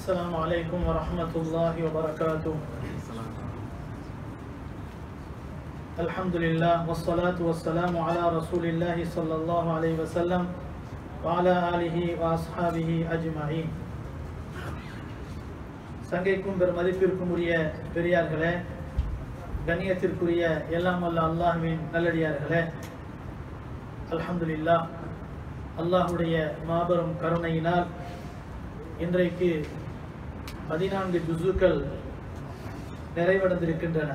السلام عليكم ورحمة الله وبركاته الحمد لله والصلاة والسلام على رسول الله صلى الله عليه وسلم وعلى آله وأصحابه أجمعين சங்கைக்கும் பெரும் மதிப்பிற்கும் உரிய பெரியார்களே கண்ணியத்திற்குரிய எல்லாம் அல்ல அல்லாஹ்வின் நல்லடியார்களே அல்ஹம்துலில்லாஹ் அல்லாஹ்வுடைய மாபெரும் கருணையினால் இன்றைக்கு பதினான்கு ஜுசுக்கள் நிறைவடைந்திருக்கின்றன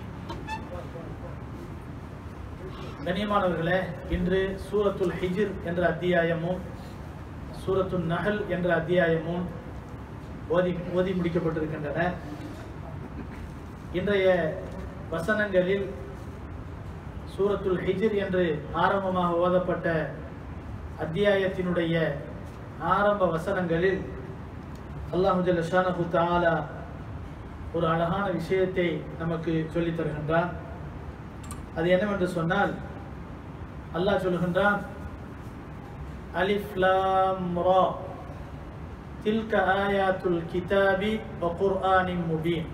கண்ணியமானவர்களே இன்று சூரத்துல் ஹிஜ்ர் என்ற அத்தியாயமும் சூரத்துல் நஹல் என்ற அத்தியாயமும் ஓதி ஓதி முடிக்கப்பட்டிருக்கின்றன இன்றைய வசனங்களில் சூரத்துல் ஹிஜ்ர் என்று ஆரம்பமாக ஓதப்பட்ட அத்தியாயத்தினுடைய ஆரம்ப வசனங்களில் அல்லாஹு ஜல்ல ஷானஹு தஆலா ஒரு அழகான விஷயத்தை நமக்கு சொல்லித் தருகின்றான் அது என்னவென்று சொன்னால் அல்லாஹ் சொல்லுகின்றான் அலிஃப் லாம் ரா தில்க ஆயாத்துல் கிதாபி வ குர்ஆனின் முபீன்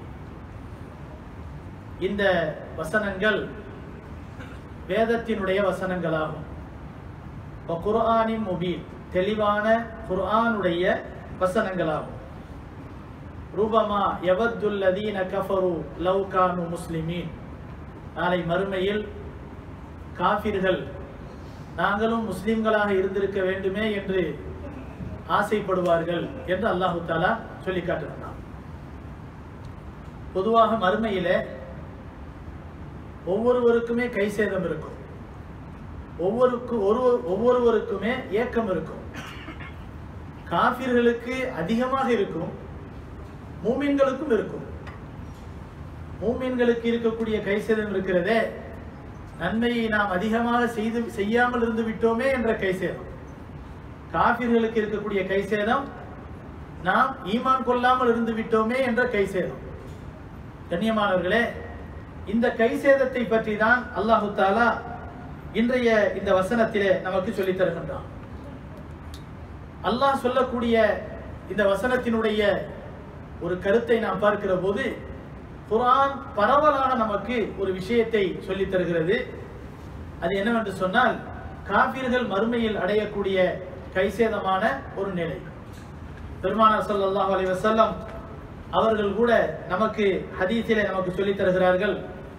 இந்த வசனங்கள் வேதத்தினுடைய வசனங்களாகும் வ குர்ஆனின் முபீன் தெளிவான குர்ஆனுடைய வசனங்களாகும் ரூபமா யவத்துல்லதீன கஃபரு லவ் கானு முஸ்லிமீன் நாளை மறுமையில் காஃபிர்கள் நாங்களும் முஸ்லிம்களாக இருந்திருக்க வேண்டுமே என்று ஆசைப்படுவார்கள் என்று அல்லாஹு தாலா சொல்லி காட்டுகிறான் பொதுவாக மறுமையிலே ஒவ்வொருவருக்குமே கை சேதம் இருக்கும் ஒவ்வொருக்கு ஒரு ஒவ்வொருவருக்குமே ஏக்கம் இருக்கும் காபிர்களுக்கு அதிகமாக இருக்கும் மூமின்களுக்கும் இருக்கும் மூமின்களுக்கு இருக்கக்கூடிய கை சேதம் இருக்கிறதே நன்மையை நாம் அதிகமாக செய்து செய்யாமல் இருந்து விட்டோமே என்ற கை சேதம் காபிர்களுக்கு இருக்கக்கூடிய கை சேதம் நாம் ஈமான் கொள்ளாமல் இருந்து விட்டோமே என்ற கை சேதம் கண்ணியமானவர்களே இந்த கை சேதத்தை பற்றி தான் அல்லாஹு தாலா இன்றைய இந்த வசனத்திலே நமக்கு சொல்லித் தருகின்றான் அல்லாஹ் சொல்லக்கூடிய இந்த வசனத்தினுடைய ஒரு கருத்தை நாம் பார்க்கிற போது குரான் பரவலாக நமக்கு ஒரு விஷயத்தை சொல்லித் தருகிறது அது என்னவென்று சொன்னால் காபிர்கள் மறுமையில் அடையக்கூடிய கைசேதமான ஒரு நிலை பெருமானார் ஸல்லல்லாஹு அலைஹி வஸல்லம் அவர்கள் கூட நமக்கு ஹதீஸிலே நமக்கு சொல்லித் தருகிறார்கள்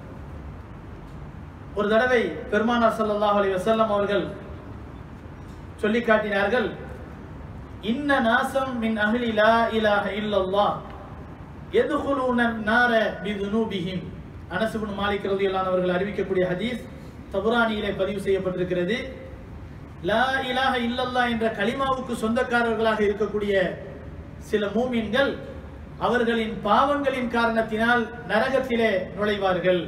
ஒரு தடவை பெருமானார் ஸல்லல்லாஹு அலைஹி வஸல்லம் அவர்கள் சொல்லி காட்டினார்கள் இன்ன நாசம் மின் அஹ்லி லா இலாஹ இல்லல்லாஹ் எதுகுலூன நார பிதுனூபிஹிம் அனஸ் இப்னு மாலிக் ரலியல்லாஹு அன்ஹு அவர்கள் அறிவிக்கக்கூடிய ஹதீஸ் தபுரானியிலே பதிவு செய்யப்பட்டிருக்கிறது லா இலாஹ இல்லல்லாஹ் என்ற கலிமாவுக்கு சொந்தக்காரர்களாக இருக்கக்கூடிய சில மூமின்கள் அவர்களின் பாவங்களின் காரணத்தினால் நரகத்திலே நுழைவார்கள்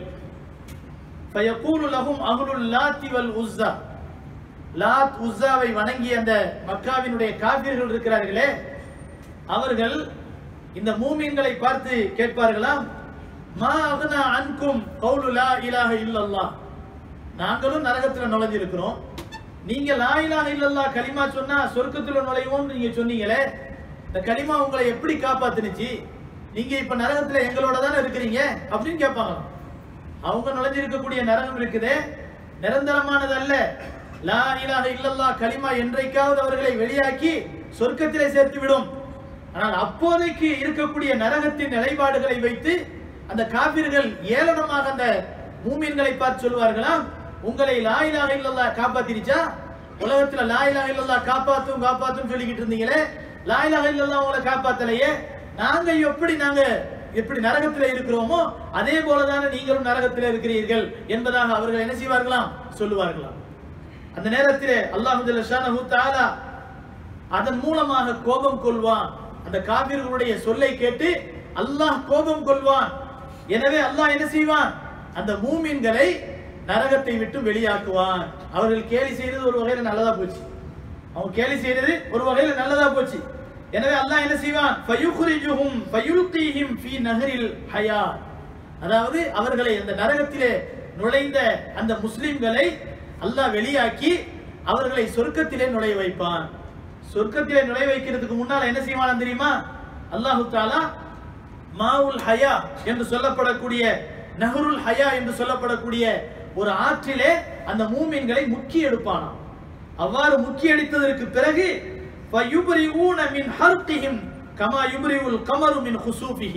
ஃபயகூலு லஹும் அஹ்லுல் லாத்தி வல் உஸ்ஸா லாத் உஸ்ஸாவை வணங்கிய அந்த மக்காவினுடைய காபிர்கள் இருக்கிறார்களே அவர்கள் இந்த மூமின்களை பார்த்து கேட்பார்களாம் மா அகனா அன்கும் கவுலு லா இலாஹ இல்லல்லாஹ் நாங்களும் நரகத்துல நுழைஞ்சிருக்கிறோம் நீங்க லா இலாஹ இல்லல்லாஹ் கலிமா சொன்னா சொர்க்கத்துல நுழைவோம் நீங்க சொன்னீங்களே இந்த கலிமா உங்களை எப்படி காப்பாத்துனுச்சு நீங்க இப்ப நரகத்துல எங்களோட தானே இருக்கிறீங்க அப்படின்னு கேட்பாங்க அவங்க நுழைஞ்சிருக்கக்கூடிய நரகம் இருக்குதே நிரந்தரமானது அல்ல லா இலாஹ இல்லல்லாஹ் கலிமா என்றைக்காவது அவர்களை வெளியாக்கி சொர்க்கத்திலே சேர்த்து விடும் ஆனால் அப்போதைக்கு இருக்கக்கூடிய நரகத்தின் நிலைப்பாடுகளை வைத்து அந்த காபிர்கள் ஏளனமாக அந்த மூமின்களை பார்த்து சொல்வார்களாம் உங்களை லா இலாஹ இல்லல்லாஹ் காப்பாத்திருச்சா உலகத்துல லா இலாஹ இல்லல்லாஹ் காப்பாத்தும் காப்பாத்தும் சொல்லிக்கிட்டு இருந்தீங்களே லா இலாஹ இல்லல்லாஹ் உங்களை காப்பாத்தலையே நாங்க எப்படி நாங்க எப்படி நரகத்துல இருக்கிறோமோ அதே போலதானே நீங்களும் நரகத்தில் இருக்கிறீர்கள் என்பதாக அவர்கள் என்ன செய்வார்களாம் சொல்லுவார்களாம் அந்த நேரத்திலே அல்லாஹு ஜல்ல ஷானஹு தஆலா அதன் மூலமாக கோபம் கொள்வான் அந்த காபிர்களுடைய சொல்லை கேட்டு அல்லாஹ் கோபம் கொள்வான் எனவே அல்லாஹ் என்ன செய்வான் அந்த மூமின்களை நரகத்தை விட்டு வெளியாக்குவான் அவர்கள் கேலி செய்தது ஒரு வகையில நல்லதா போச்சு அவங்க கேலி செய்தது ஒரு வகையில நல்லதா போச்சு எனவே அல்லாஹ் என்ன செய்வான் ஃபயுக்ரிஜுஹும் ஃபயுல்கீஹிம் ஃபீ நஹரில் ஹயா அதாவது அவர்களை அந்த நரகத்திலே நுழைந்த அந்த முஸ்லிம்களை அல்லாஹ் வெளியாக்கி அவர்களை சொர்க்கத்திலே நுழைய வைப்பான் சொர்க்கத்திலே நுழைய வைக்கிறதுக்கு முன்னால என்ன செய்வான் தெரியுமா அல்லாஹு தாலா மாவுல் ஹயா என்று சொல்லப்படக்கூடிய நஹருல் ஹயா என்று சொல்லப்படக்கூடிய ஒரு ஆற்றிலே அந்த மூமின்களை முக்கி எடுப்பானாம் அவ்வாறு முக்கி அடித்ததற்கு பிறகு فَيُبْرِئُونَ مِنْ حَرْقِهِمْ كَمَا يُبْرِئُ الْقَمَرُ مِنْ خُسُوفِهِ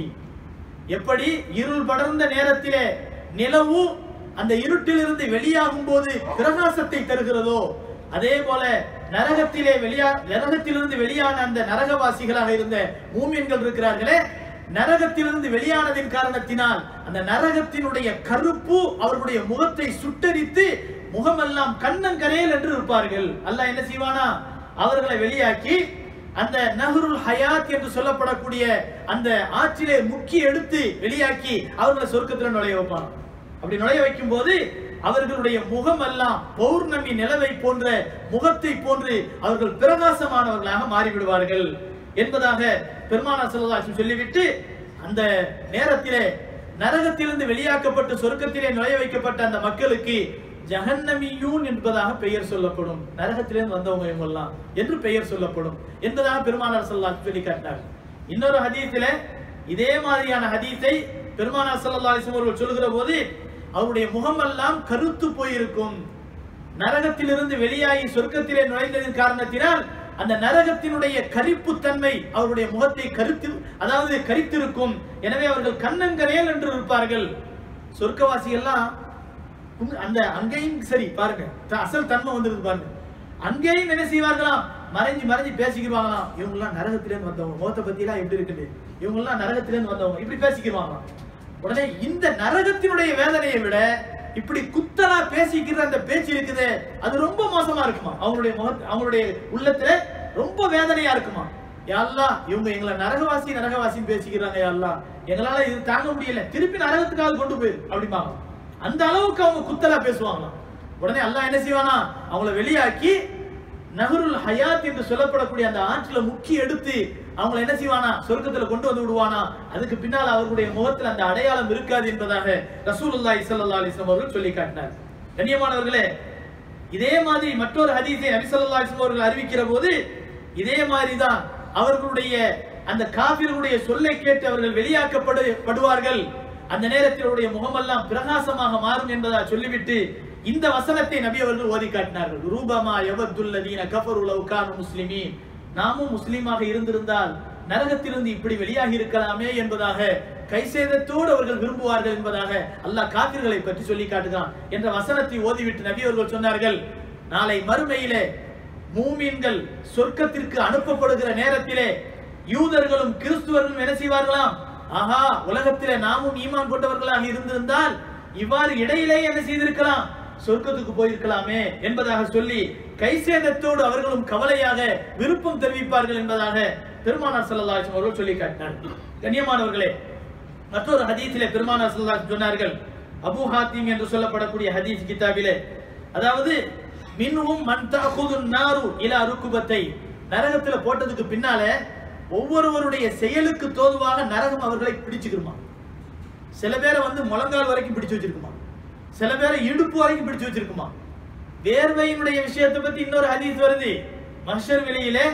எப்படி இருள் படர்ந்த நேரத்திலே நிலவு அந்த இருட்டிலிருந்து வெளியாகும் போது பிரகாசத்தை தருகிறதோ அதே போல நரகத்திலே வெளியா நரகத்திலிருந்து வெளியான அந்த நரகவாசிகளாக இருந்த மூமியன்கள் இருக்கிறார்களே நரகத்திலிருந்து வெளியானதின் காரணத்தினால் அந்த நரகத்தினுடைய கருப்பு அவர்களுடைய முகத்தை சுட்டரித்து முகமெல்லாம் கண்ணங்கரையில் என்று இருப்பார்கள் அல்லாஹ் என்ன செய்வானா அவர்களை வெளியாக்கி அந்த நஹருல் ஹயாத் என்று சொல்லப்படக்கூடிய அந்த ஆற்றிலே முக்கி எடுத்து வெளியாக்கி அவர்களை சொர்க்கத்துல நுழைய வைப்பான் அப்படி நுழைய வைக்கும் போது அவர்களுடைய முகம் எல்லாம் பௌர்ணமி நிலவை போன்ற முகத்தை போன்று அவர்கள் பிரகாசமானவர்களாக மாறிவிடுவார்கள் என்பதாக பெருமானா செல்வதாசி சொல்லிவிட்டு அந்த நேரத்திலே நரகத்திலிருந்து வெளியாக்கப்பட்டு சொர்க்கத்திலே நுழைய வைக்கப்பட்ட அந்த மக்களுக்கு ஜஹன்னமியூன் என்பதாக பெயர் சொல்லப்படும் நரகத்திலிருந்து வந்தவங்க இவங்கெல்லாம் என்று பெயர் சொல்லப்படும் என்பதாக பெருமானார் ஸல்லல்லாஹு சொல்லி காட்டினார் இன்னொரு ஹதீஸிலே இதே மாதிரியான ஹதீஸை பெருமானார் ஸல்லல்லாஹு அலைஹி வஸல்லம் அவர்கள் சொல்லுகிற போது அவருடைய முகமெல்லாம் கருத்து போயிருக்கும் நரகத்திலிருந்து வெளியாகி சொர்க்கத்திலே நுழைந்ததின் காரணத்தினால் அந்த நரகத்தினுடைய கரிப்பு தன்மை அவருடைய முகத்தை கருத்து அதாவது கரித்திருக்கும் எனவே அவர்கள் கண்ணங்கரேல் என்று இருப்பார்கள் சொர்க்கவாசிகள்லாம் உங்க- அந்த அங்கேயும் சரி பாருங்க த- அசல் தன்மை வந்துருது பாருங்க அங்கேயும் என்ன செய்வார்களாம் மறைஞ்சு மறைஞ்சு பேசிக்கிடுவாங்களாம் இவங்க எல்லாம் நரகத்திலேருந்து வந்தவங்க முகத்தை பத்தி எல்லாம் எப்படி இருக்குது இவங்க எல்லாம் நரகத்திலேருந்து வந்தவங்க இப்படி பேசிக்கிடுவாங்களாம் உடனே இந்த நரகத்தினுடைய வேதனையை விட இப்படி குத்தலா பேசிக்கிற அந்த பேச்சு இருக்குதே அது ரொம்ப மோசமா இருக்குமா அவங்களுடைய முக அவங்களுடைய உள்ளத்துல ரொம்ப வேதனையா இருக்குமா யாழ்லா இவங்க எங்களை நரகவாசி நரகவாசின்னு பேசிக்கிறாங்க யாழ்லா எங்களால இது தாங்க முடியல திருப்பி நரகத்துக்காக கொண்டு போயிரு அப்படிம்பாங்க அந்த அளவுக்கு அவங்க குத்தலா பேசுவாங்களாம் உடனே அல்லாஹ் என்ன செய்வானா அவங்கள வெளியாக்கி நஹருல் ஹயாத் என்று சொல்லப்படக்கூடிய அந்த ஆற்றில முக்கி எடுத்து அவங்கள என்ன செய்வானா சொர்க்கத்துல கொண்டு வந்து விடுவானா அதுக்கு பின்னால் அவர்களுடைய முகத்தில் அந்த அடையாளம் இருக்காது என்பதாக ரசூலுல்லாஹி ஸல்லல்லாஹு அலைஹி வஸல்லம் அவர்கள் சொல்லி காட்டினார் கண்ணியமானவர்களே இதே மாதிரி மற்றொரு ஹதீஸை நபி ஸல்லல்லாஹு அலைஹி வஸல்லம் அவர்கள் அறிவிக்கிற போது இதே மாதிரி தான் அவர்களுடைய அந்த காபிர்களுடைய சொல்லை கேட்டு அவர்கள் வெளியாக்கப்படு படுவார்கள் அந்த நேரத்தில் அவருடைய முகமெல்லாம் பிரகாசமாக மாறும் என்பதா சொல்லிவிட்டு இந்த வசனத்தை நபி அவர்கள் ஓதி காட்டினார்கள் ரூபமா யவத்துல்லதீன கஃபரு லவ் கானு முஸ்லிமீன் நாமும் முஸ்லீமாக இருந்திருந்தால் நரகத்திலிருந்து இப்படி வெளியாகி இருக்கலாமே என்பதாக கைசேதத்தோடு அவர்கள் விரும்புவார்கள் என்பதாக அல்லாஹ் காபிர்களை பற்றி சொல்லி காட்டுகிறான் என்ற வசனத்தை ஓதிவிட்டு நபி அவர்கள் சொன்னார்கள் நாளை மறுமையிலே மூமீன்கள் சொர்க்கத்திற்கு அனுப்பப்படுகிற நேரத்திலே யூதர்களும் கிறிஸ்துவர்களும் என்ன செய்வார்களாம் ஆஹா உலகத்திலே நாமும் ஈமான் கொண்டவர்களாக இருந்திருந்தால் இவ்வாறு இடையிலே என்ன செய்திருக்கலாம் சொர்க்கத்துக்கு போயிருக்கலாமே என்பதாக சொல்லி கைசேதத்தோடு அவர்களும் கவலையாக விருப்பம் தெரிவிப்பார்கள் என்பதாக பெருமானார் ஸல்லல்லாஹு அலைஹி வஸல்லம் அவர்கள் சொல்லி காட்டினார் கண்ணியமானவர்களே மற்றொரு ஹதீஸிலே பெருமானார் ஸல்லல்லாஹு அலைஹி வஸல்லம் சொன்னார்கள் அபூ ஹாத்திம் என்று சொல்லப்படக்கூடிய ஹதீஸ் கிதாபிலே அதாவது மின்ஹும் மன் தஅகுது நாரு இலா ருக்குபத்தை நரகத்துல போட்டதுக்கு பின்னால ஒவ்வொருவருடைய செயலுக்கு தோதுவாக நரகம் அவர்களை பிடிச்சுக்கிருமா சில பேரை வந்து முழங்கால் வரைக்கும் பிடிச்சு வச்சிருக்குமா சில பேரை இடுப்பு வரைக்கும் பிடிச்சு வச்சிருக்குமா வேர்வையினுடைய விஷயத்தை பத்தி இன்னொரு ஹதீஸ் வருது மஹ்ஷர் வெளியிலே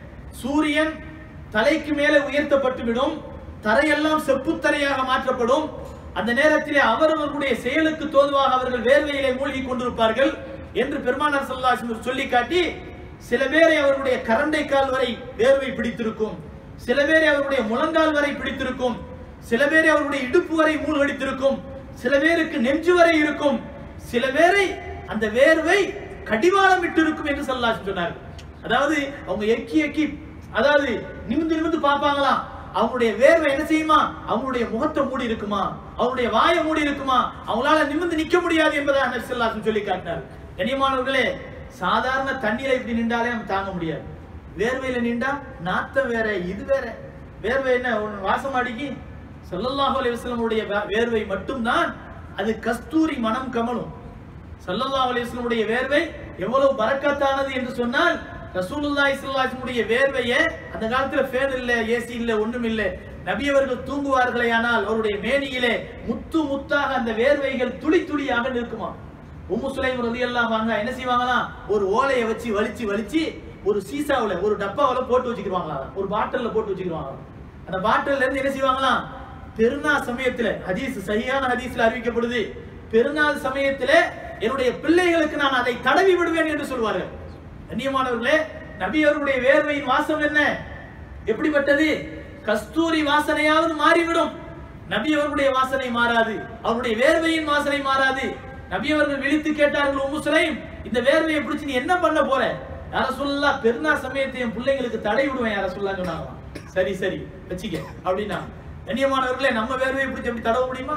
சூரியன் தலைக்கு மேலே உயர்த்தப்பட்டு விடும் தரையெல்லாம் செப்புத்தரையாக மாற்றப்படும் அந்த நேரத்திலே அவரவர்களுடைய செயலுக்கு தோதுவாக அவர்கள் வேர்வையிலே மூழ்கி கொண்டிருப்பார்கள் என்று பெருமானார் ஸல்லல்லாஹு அலைஹி வஸல்லம் சொல்லி காட்டி சில பேரை அவர்களுடைய கரண்டை கால் வரை வேர்வை பிடித்திருக்கும் சில பேரை அவர்களுடைய முழங்கால் வரை பிடித்திருக்கும் சில பேரை அவர்களுடைய இடுப்பு வரை மூழ்கடித்திருக்கும் சில பேருக்கு நெஞ்சு வரை இருக்கும் சில பேரை அந்த வேர்வை கடிவாளம் விட்டு இருக்கும் என்று ஸல்லல்லாஹு சொன்னார் அதாவது அவங்க எக்கி எக்கி அதாவது நிமிந்து நிமிந்து பார்ப்பாங்களாம் அவங்களுடைய வேர்வை என்ன செய்யுமா அவங்களுடைய முகத்தை மூடி இருக்குமா அவங்களுடைய வாயை மூடி இருக்குமா அவங்களால நிமிந்து நிக்க முடியாது என்பதை நபி ஸல்லல்லாஹு அலைஹி சொல்லி காட்டினார் கண்ணியமானவர்களே சாதாரண தண்ணீரை இப்படி நின்றாலே நம்ம தாங்க முடியாது வேர்வையில நின்றா நாத்தம் வேற இது வேற வேர்வை என்ன ஒண்ணு வாசம் அடிக்கி ஸல்லல்லாஹு அலைஹி வஸல்லமுடைய வே- வேர்வை மட்டும்தான் அது கஸ்தூரி மனம் கமலும் ஸல்லல்லாஹு அலைஹி வஸல்லமுடைய வேர்வை எவ்வளவு பரக்கத்தானது என்று சொன்னால் ரசூலுல்லாஹி ஸல்லல்லாஹு அலைஹி வஸல்லுடைய வேர்வையை அந்த காலத்துல ஃபேன் இல்ல ஏசி இல்ல ஒண்ணும் இல்ல நபி அவர்கள் தூங்குவார்களே ஆனால் அவருடைய மேனியிலே முத்து முத்தாக அந்த வேர்வைகள் துளி துளியாக நிற்குமா உம்மு சுலைம் ரலியல்லாஹு அன்ஹா என்ன செய்வாங்களாம் ஒரு ஓலையை வச்சு வலிச்சு வலிச்சு ஒரு சீசாவுல ஒரு டப்பாவுல போட்டு வச்சுக்கிடுவாங்களா ஒரு பாட்டில்ல போட்டு வச்சுக்கிடுவாங்க அந்த பாட்டில் இருந்து என்ன செய்வாங்களாம் பெருநாள் சமயத்துல ஹதீஸ் சரியான ஹதீஸ்ல அறிவிக்கப்படுது பெருநாள் சமயத்துல என்னுடைய பிள்ளைகளுக்கு நான் அதை தடவி விடுவேன் என்று சொல்வார்கள் கண்ணியமானவர்களே நபி அவர்களுடைய வேர்வையின் வாசம் என்ன எப்படிப்பட்டது கஸ்தூரி வாசனையாவது மாறிவிடும் நபி அவர்களுடைய வாசனை மாறாது அவருடைய வேர்வையின் வாசனை மாறாது நபி அவர்கள் விழித்து கேட்டார்கள் உம்மு சுலைம் இந்த வேர்வையை பிடிச்சு நீ என்ன பண்ண போற யார சொல்லலாம் பெருநாள் சமயத்தை என் பிள்ளைங்களுக்கு தடை விடுவேன் யார சொல்லலாம் சொன்னாங்களாம் சரி சரி வச்சுக்க அப்படின்னா கண்ணியமானவர்களே நம்ம வேர்வையை பிடிச்சு எப்படி தடவ முடியுமா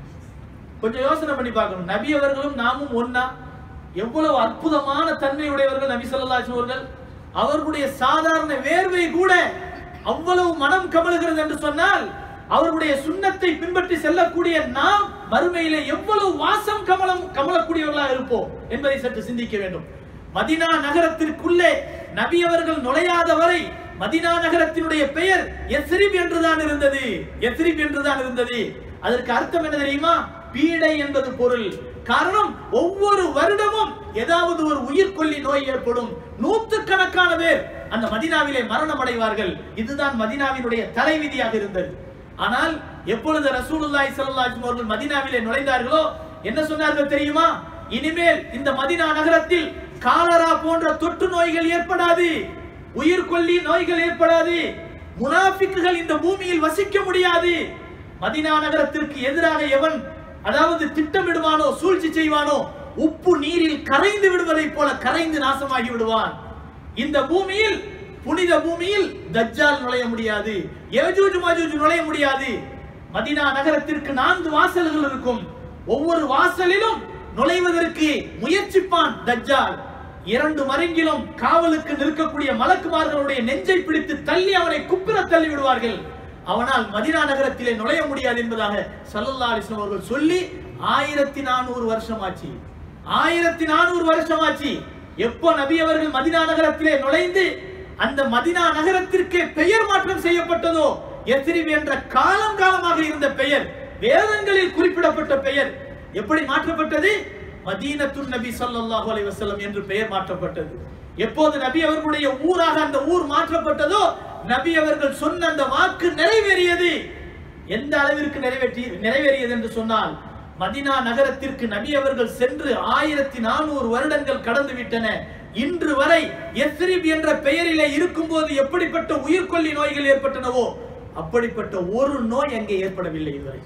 கொஞ்சம் யோசனை பண்ணி பார்க்கணும் நபி அவர்களும் நாமும் ஒன்னா எவ்வளவு அற்புதமான தன்மை உடையவர்கள் நபி ஸல்லல்லாஹு அலைஹி அவர்கள் அவர்களுடைய சாதாரண வேர்வை கூட அவ்வளவு மனம் கமழுகிறது என்று சொன்னால் அவர்களுடைய சுண்ணத்தை பின்பற்றி செல்லக்கூடிய நாம் மறுமையிலே எவ்வளவு வாசம் கமலம் கமலக்கூடியவர்களாக இருப்போம் என்பதை சற்று சிந்திக்க வேண்டும் மதினா நகரத்திற்குள்ளே நபி அவர்கள் நுழையாத வரை மதினா நகரத்தினுடைய பெயர் எஸ்ரிப் என்றுதான் இருந்தது எஸ்ரிப் என்றுதான் இருந்தது அதற்கு அர்த்தம் என்ன தெரியுமா பீடை என்பது பொருள் காரணம் ஒவ்வொரு வருடமும் ஏதாவது ஒரு உயிர்கொல்லி நோய் ஏற்படும் நூற்றுக்கணக்கான பேர் அந்த மதினாவிலே மரணம் அடைவார்கள் இதுதான் மதினாவினுடைய தலைவிதியாக இருந்தது ஆனால் எப்பொழுது ரசூலுல்லாஹி ஸல்லல்லாஹு அலைஹி அவர்கள் மதீனாவிலே நுழைந்தார்களோ என்ன சொன்னார்கள் தெரியுமா இனிமேல் இந்த மதீனா நகரத்தில் காலரா போன்ற தொற்று நோய்கள் ஏற்படாது உயிர்கொல்லி நோய்கள் ஏற்படாது முனாஃபிக்குகள் இந்த பூமியில் வசிக்க முடியாது மதீனா நகரத்திற்கு எதிராக எவன் அதாவது திட்டமிடுவானோ சூழ்ச்சி செய்வானோ உப்பு நீரில் கரைந்து விடுவதைப் போல கரைந்து நாசமாகி விடுவான் இந்த பூமியில் புனித பூமியில் தஜ்ஜால் நுழைய முடியாது யஜூஜ் மஜூஜ் நுழைய முடியாது மதீனா நகரத்திற்கு நான்கு வாசல்கள் இருக்கும் ஒவ்வொரு வாசலிலும் நுழைவதற்கு முயற்சிப்பான் தஜ்ஜால் இரண்டு மருங்கிலும் காவலுக்கு நிற்கக்கூடிய மலக்குமார்களுடைய நெஞ்சை பிடித்து தள்ளி அவனை குப்பிர தள்ளி விடுவார்கள் அவனால் மதினா நகரத்திலே நுழைய முடியாது என்பதாக சல்லல்லா அலிஸ்லாம் அவர்கள் சொல்லி ஆயிரத்தி நானூறு வருஷம் ஆச்சு ஆயிரத்தி நானூறு வருஷம் ஆச்சு எப்போ நபி அவர்கள் மதினா நகரத்திலே நுழைந்து அந்த மதினா நகரத்திற்கு பெயர் மாற்றம் செய்யப்பட்டதோ எஸ்ரிப் என்ற காலம் காலமாக இருந்த பெயர் வேதங்களில் குறிப்பிடப்பட்ட பெயர் எப்படி மாற்றப்பட்டது மதீனத்துன் நபி ஸல்லல்லாஹு அலைஹி வஸல்லம் என்று பெயர் மாற்றப்பட்டது எப்போது நபி அவர்களுடைய ஊராக அந்த ஊர் மாற்றப்பட்டதோ நபி அவர்கள் சொன்ன அந்த வாக்கு நிறைவேறியது எந்த அளவிற்கு நிறைவேற்றி நிறைவேறியது என்று சொன்னால் மதினா நகரத்திற்கு நபி அவர்கள் சென்று ஆயிரத்தி நானூறு வருடங்கள் கடந்து விட்டன இன்று வரை எஸ்ரிப் என்ற பெயரிலே இருக்கும்போது எப்படிப்பட்ட உயிர்கொல்லி நோய்கள் ஏற்பட்டனவோ அப்படிப்பட்ட ஒரு நோய் அங்கே ஏற்படவில்லை இதுவரை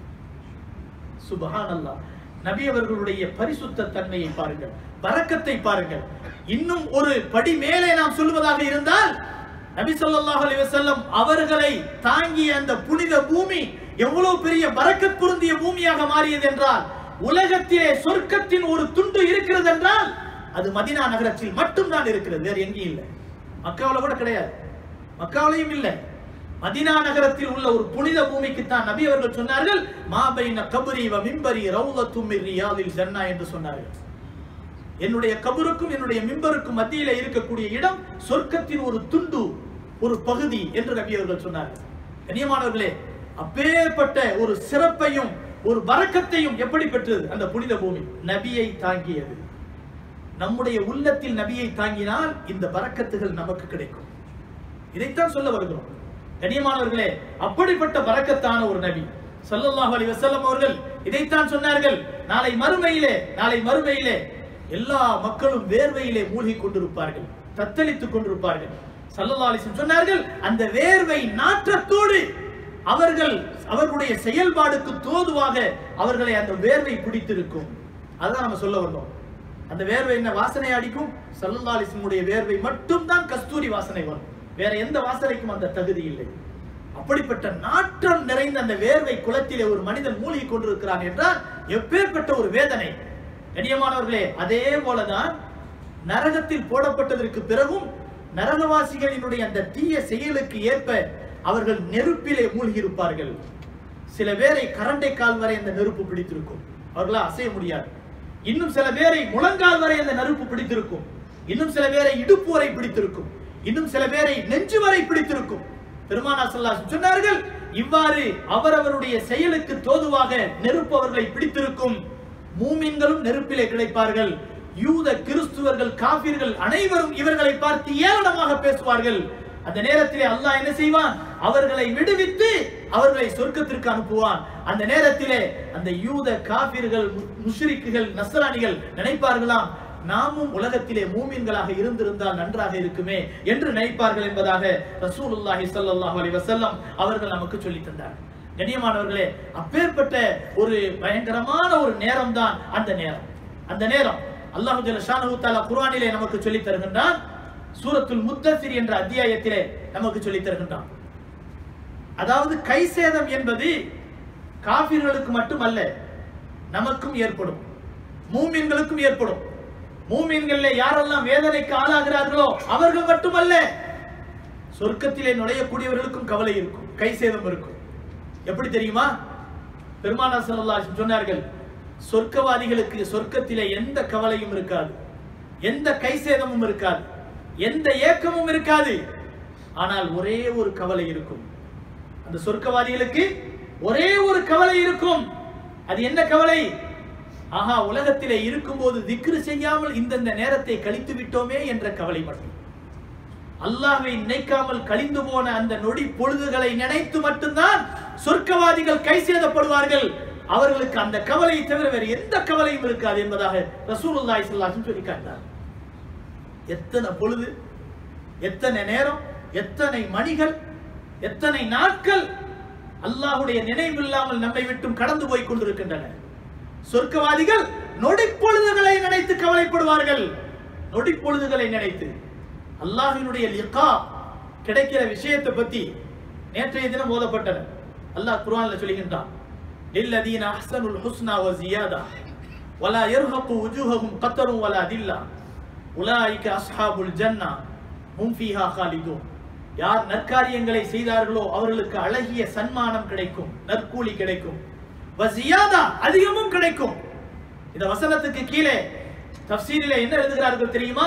சுபஹானல்லாஹ் நபி அவர்களுடைய பரிசுத்த தன்மையை பாருங்கள் பரக்கத்தை பாருங்கள் இன்னும் ஒரு படி மேலே நாம் சொல்வதாக இருந்தால் நபி ஸல்லல்லாஹு அலைஹி வஸல்லம் அவர்களை தாங்கிய அந்த புனித பூமி எவ்வளவு பெரிய பரக்கத் பொருந்திய பூமியாக மாறியது என்றால் உலகத்திலே சொர்க்கத்தின் ஒரு துண்டு இருக்கிறது என்றால் அது மதினா நகரத்தில் மட்டும்தான் இருக்கிறது வேற எங்கேயும் இல்லை மக்காவுல கூட கிடையாது மக்காவிலையும் இல்லை மதினா நகரத்தில் உள்ள ஒரு புனித பூமிக்கு தான் நபி அவர்கள் சொன்னார்கள் மாபைன கபரி வ மிம்பரி ரவுலத்தும் மின் ரியாதில் ஜன்னா என்று சொன்னார்கள் என்னுடைய கபருக்கும் என்னுடைய மிம்பருக்கும் மத்தியில இருக்கக்கூடிய இடம் சொர்க்கத்தின் ஒரு துண்டு ஒரு பகுதி என்று நபி அவர்கள் சொன்னார்கள் கண்ணியமானவர்களே அப்பேற்பட்ட ஒரு சிறப்பையும் ஒரு வரக்கத்தையும் எப்படி பெற்றது அந்த புனித பூமி நபியை தாங்கியது நம்முடைய உள்ளத்தில் நபியை தாங்கினால் இந்த பரக்கத்துகள் நமக்கு கிடைக்கும் இதைத்தான் சொல்ல வருகிறோம் கண்ணியமானவர்களே அப்படிப்பட்ட பரக்கத்தான ஒரு நபி ஸல்லல்லாஹு அலைஹி வஸல்லம் அவர்கள் இதைத்தான் சொன்னார்கள் நாளை மறுமையிலே நாளை மறுமையிலே எல்லா மக்களும் வேர்வையிலே மூழ்கி கொண்டிருப்பார்கள் தத்தளித்துக் கொண்டிருப்பார்கள் ஸல்லல்லாஹு அலைஹி வஸல்லம் சொன்னார்கள் அந்த வேர்வை நாற்றத்தோடு அவர்கள் அவர்களுடைய செயல்பாடுக்கு தோதுவாக அவர்களை அந்த வேர்வை பிடித்திருக்கும் அதுதான் நம்ம சொல்ல வந்தோம் அந்த வேர்வை என்ன வாசனை அடிக்கும் ஸல்லல்லாஹு அலைஹி வஸல்லம் வேர்வை மட்டும்தான் கஸ்தூரி வாசனை வரும் வேற எந்த வாசனைக்கும் அந்த தகுதி இல்லை அப்படிப்பட்ட நாற்றம் நிறைந்த அந்த வேர்வை குளத்திலே ஒரு மனிதன் மூழ்கி கொண்டிருக்கிறான் என்றால் எப்பேற்பட்ட ஒரு வேதனை கண்ணியமானவர்களே அதே போலதான் நரகத்தில் போடப்பட்டதற்கு பிறகும் நரகவாசிகளினுடைய அந்த தீய செயலுக்கு ஏற்ப அவர்கள் நெருப்பிலே மூழ்கி இருப்பார்கள் சில பேரை கரண்டை கால் வரை அந்த நெருப்பு பிடித்திருக்கும் அவர்களால் அசைய முடியாது இன்னும் சில பேரை முழங்கால் வரை அந்த நெருப்பு பிடித்திருக்கும் இன்னும் சில பேரை இடுப்பு வரை பிடித்திருக்கும் இன்னும் சில பேரை நெஞ்சு வரை பிடித்திருக்கும் பெருமானா ஸல்லல்லாஹு சொன்னார்கள் இவ்வாறு அவரவருடைய செயலுக்கு தோதுவாக நெருப்பு அவர்களை பிடித்திருக்கும் மூமின்களும் நெருப்பிலே கிடைப்பார்கள் யூத கிறிஸ்துவர்கள் காபிர்கள் அனைவரும் இவர்களை பார்த்து ஏளனமாக பேசுவார்கள் அந்த நேரத்திலே அல்லாஹ் என்ன செய்வான் அவர்களை விடுவித்து அவர்களை சொர்க்கத்திற்கு அனுப்புவான் அந்த நேரத்திலே அந்த யூத காபிர்கள் முஷ்ரிக்குகள் நஸ்ரானிகள் நினைப்பார்களாம் நாமும் உலகத்திலே மூமின்களாக இருந்திருந்தால் நன்றாக இருக்குமே என்று நினைப்பார்கள் என்பதாக ரசூலுல்லாஹி ஸல்லல்லாஹு அலைஹி வஸல்லம் அவர்கள் நமக்கு சொல்லி தந்தார்கள் கண்ணியமானவர்களே அப்பேற்பட்ட ஒரு பயங்கரமான ஒரு நேரம் தான் அந்த நேரம் அந்த நேரம் அல்லாஹு ஜல்ல ஷானஹு தஆலா குர்ஆனிலே நமக்கு சொல்லி தருகின்றான் சூரத்துல் முத்தஸிர் என்ற அத்தியாயத்திலே நமக்கு சொல்லி தருகின்றான் அதாவது கை சேதம் என்பது காபிர்களுக்கு மட்டுமல்ல நமக்கும் ஏற்படும் மூமின்களுக்கும் ஏற்படும் மூமின்கள்ல யாரெல்லாம் வேதனைக்கு ஆளாகிறார்களோ அவர்கள் மட்டுமல்ல சொர்க்கத்திலே நுழையக்கூடியவர்களுக்கும் கவலை இருக்கும் கை சேதம் இருக்கும் எப்படி தெரியுமா பெருமானா ஸல்லல்லாஹு அலைஹி வஸல்லம் சொன்னார்கள் சொர்க்கவாதிகளுக்கு சொர்க்கத்திலே எந்த கவலையும் இருக்காது எந்த கை சேதமும் இருக்காது எந்த ஏக்கமும் இருக்காது ஆனால் ஒரே ஒரு கவலை இருக்கும் அந்த சொர்க்கவாதிகளுக்கு ஒரே ஒரு கவலை இருக்கும் அது என்ன கவலை ஆஹா உலகத்திலே இருக்கும்போது திக்ரு செய்யாமல் இந்தந்த நேரத்தை கழித்து விட்டோமே என்ற கவலை மட்டும் அல்லாஹ்வை நினைக்காமல் கழிந்து போன அந்த நொடி பொழுதுகளை நினைத்து மட்டும்தான் சொர்க்கவாதிகள் கை சேதப்படுவார்கள் அவர்களுக்கு அந்த கவலையை தவிர வேறு எந்த கவலையும் இருக்காது என்பதாக ரசூலுல்லாஹி ஸல்லல்லாஹு அலைஹி சொல்லி காட்டினார் எத்தனை பொழுது எத்தனை நேரம் எத்தனை மணிகள் எத்தனை நாட்கள் அல்லாஹ்வுடைய நினைவில்லாமல் நம்மை விட்டும் கடந்து போய் கொண்டிருக்கின்றன சொர்க்கவாதிகள் நொடிப்பொழுதுகளை நினைத்து கவலைப்படுவார்கள் நொடிப்பொழுதுகளை நினைத்து அல்லாஹ்வினுடைய லிகா கிடைக்கிற விஷயத்தை பத்தி நேற்றைய தினம் ஓதப்பட்டன அல்லாஹ் குர்ஆன்ல சொல்லுகின்றான் லில்லதீன அஹ்ஸனுல் ஹுஸ்னா வ ஜியாதா வலா யர்ஹகு வுஜூஹஹும் கத்தரும் வலா தில்லா உலாயிக அஸ்ஹாபுல் ஜன்னா ஹும் ஃபீஹா காலிதூன் யார் நற்காரியங்களை செய்தார்களோ அவர்களுக்கு அழகிய சன்மானம் கிடைக்கும் நற்கூலி கிடைக்கும் வசியாதா அதிகமும் கிடைக்கும் இந்த வசனத்துக்கு கீழே தஃசீரிலே என்ன எழுதுகிறார்கள் தெரியுமா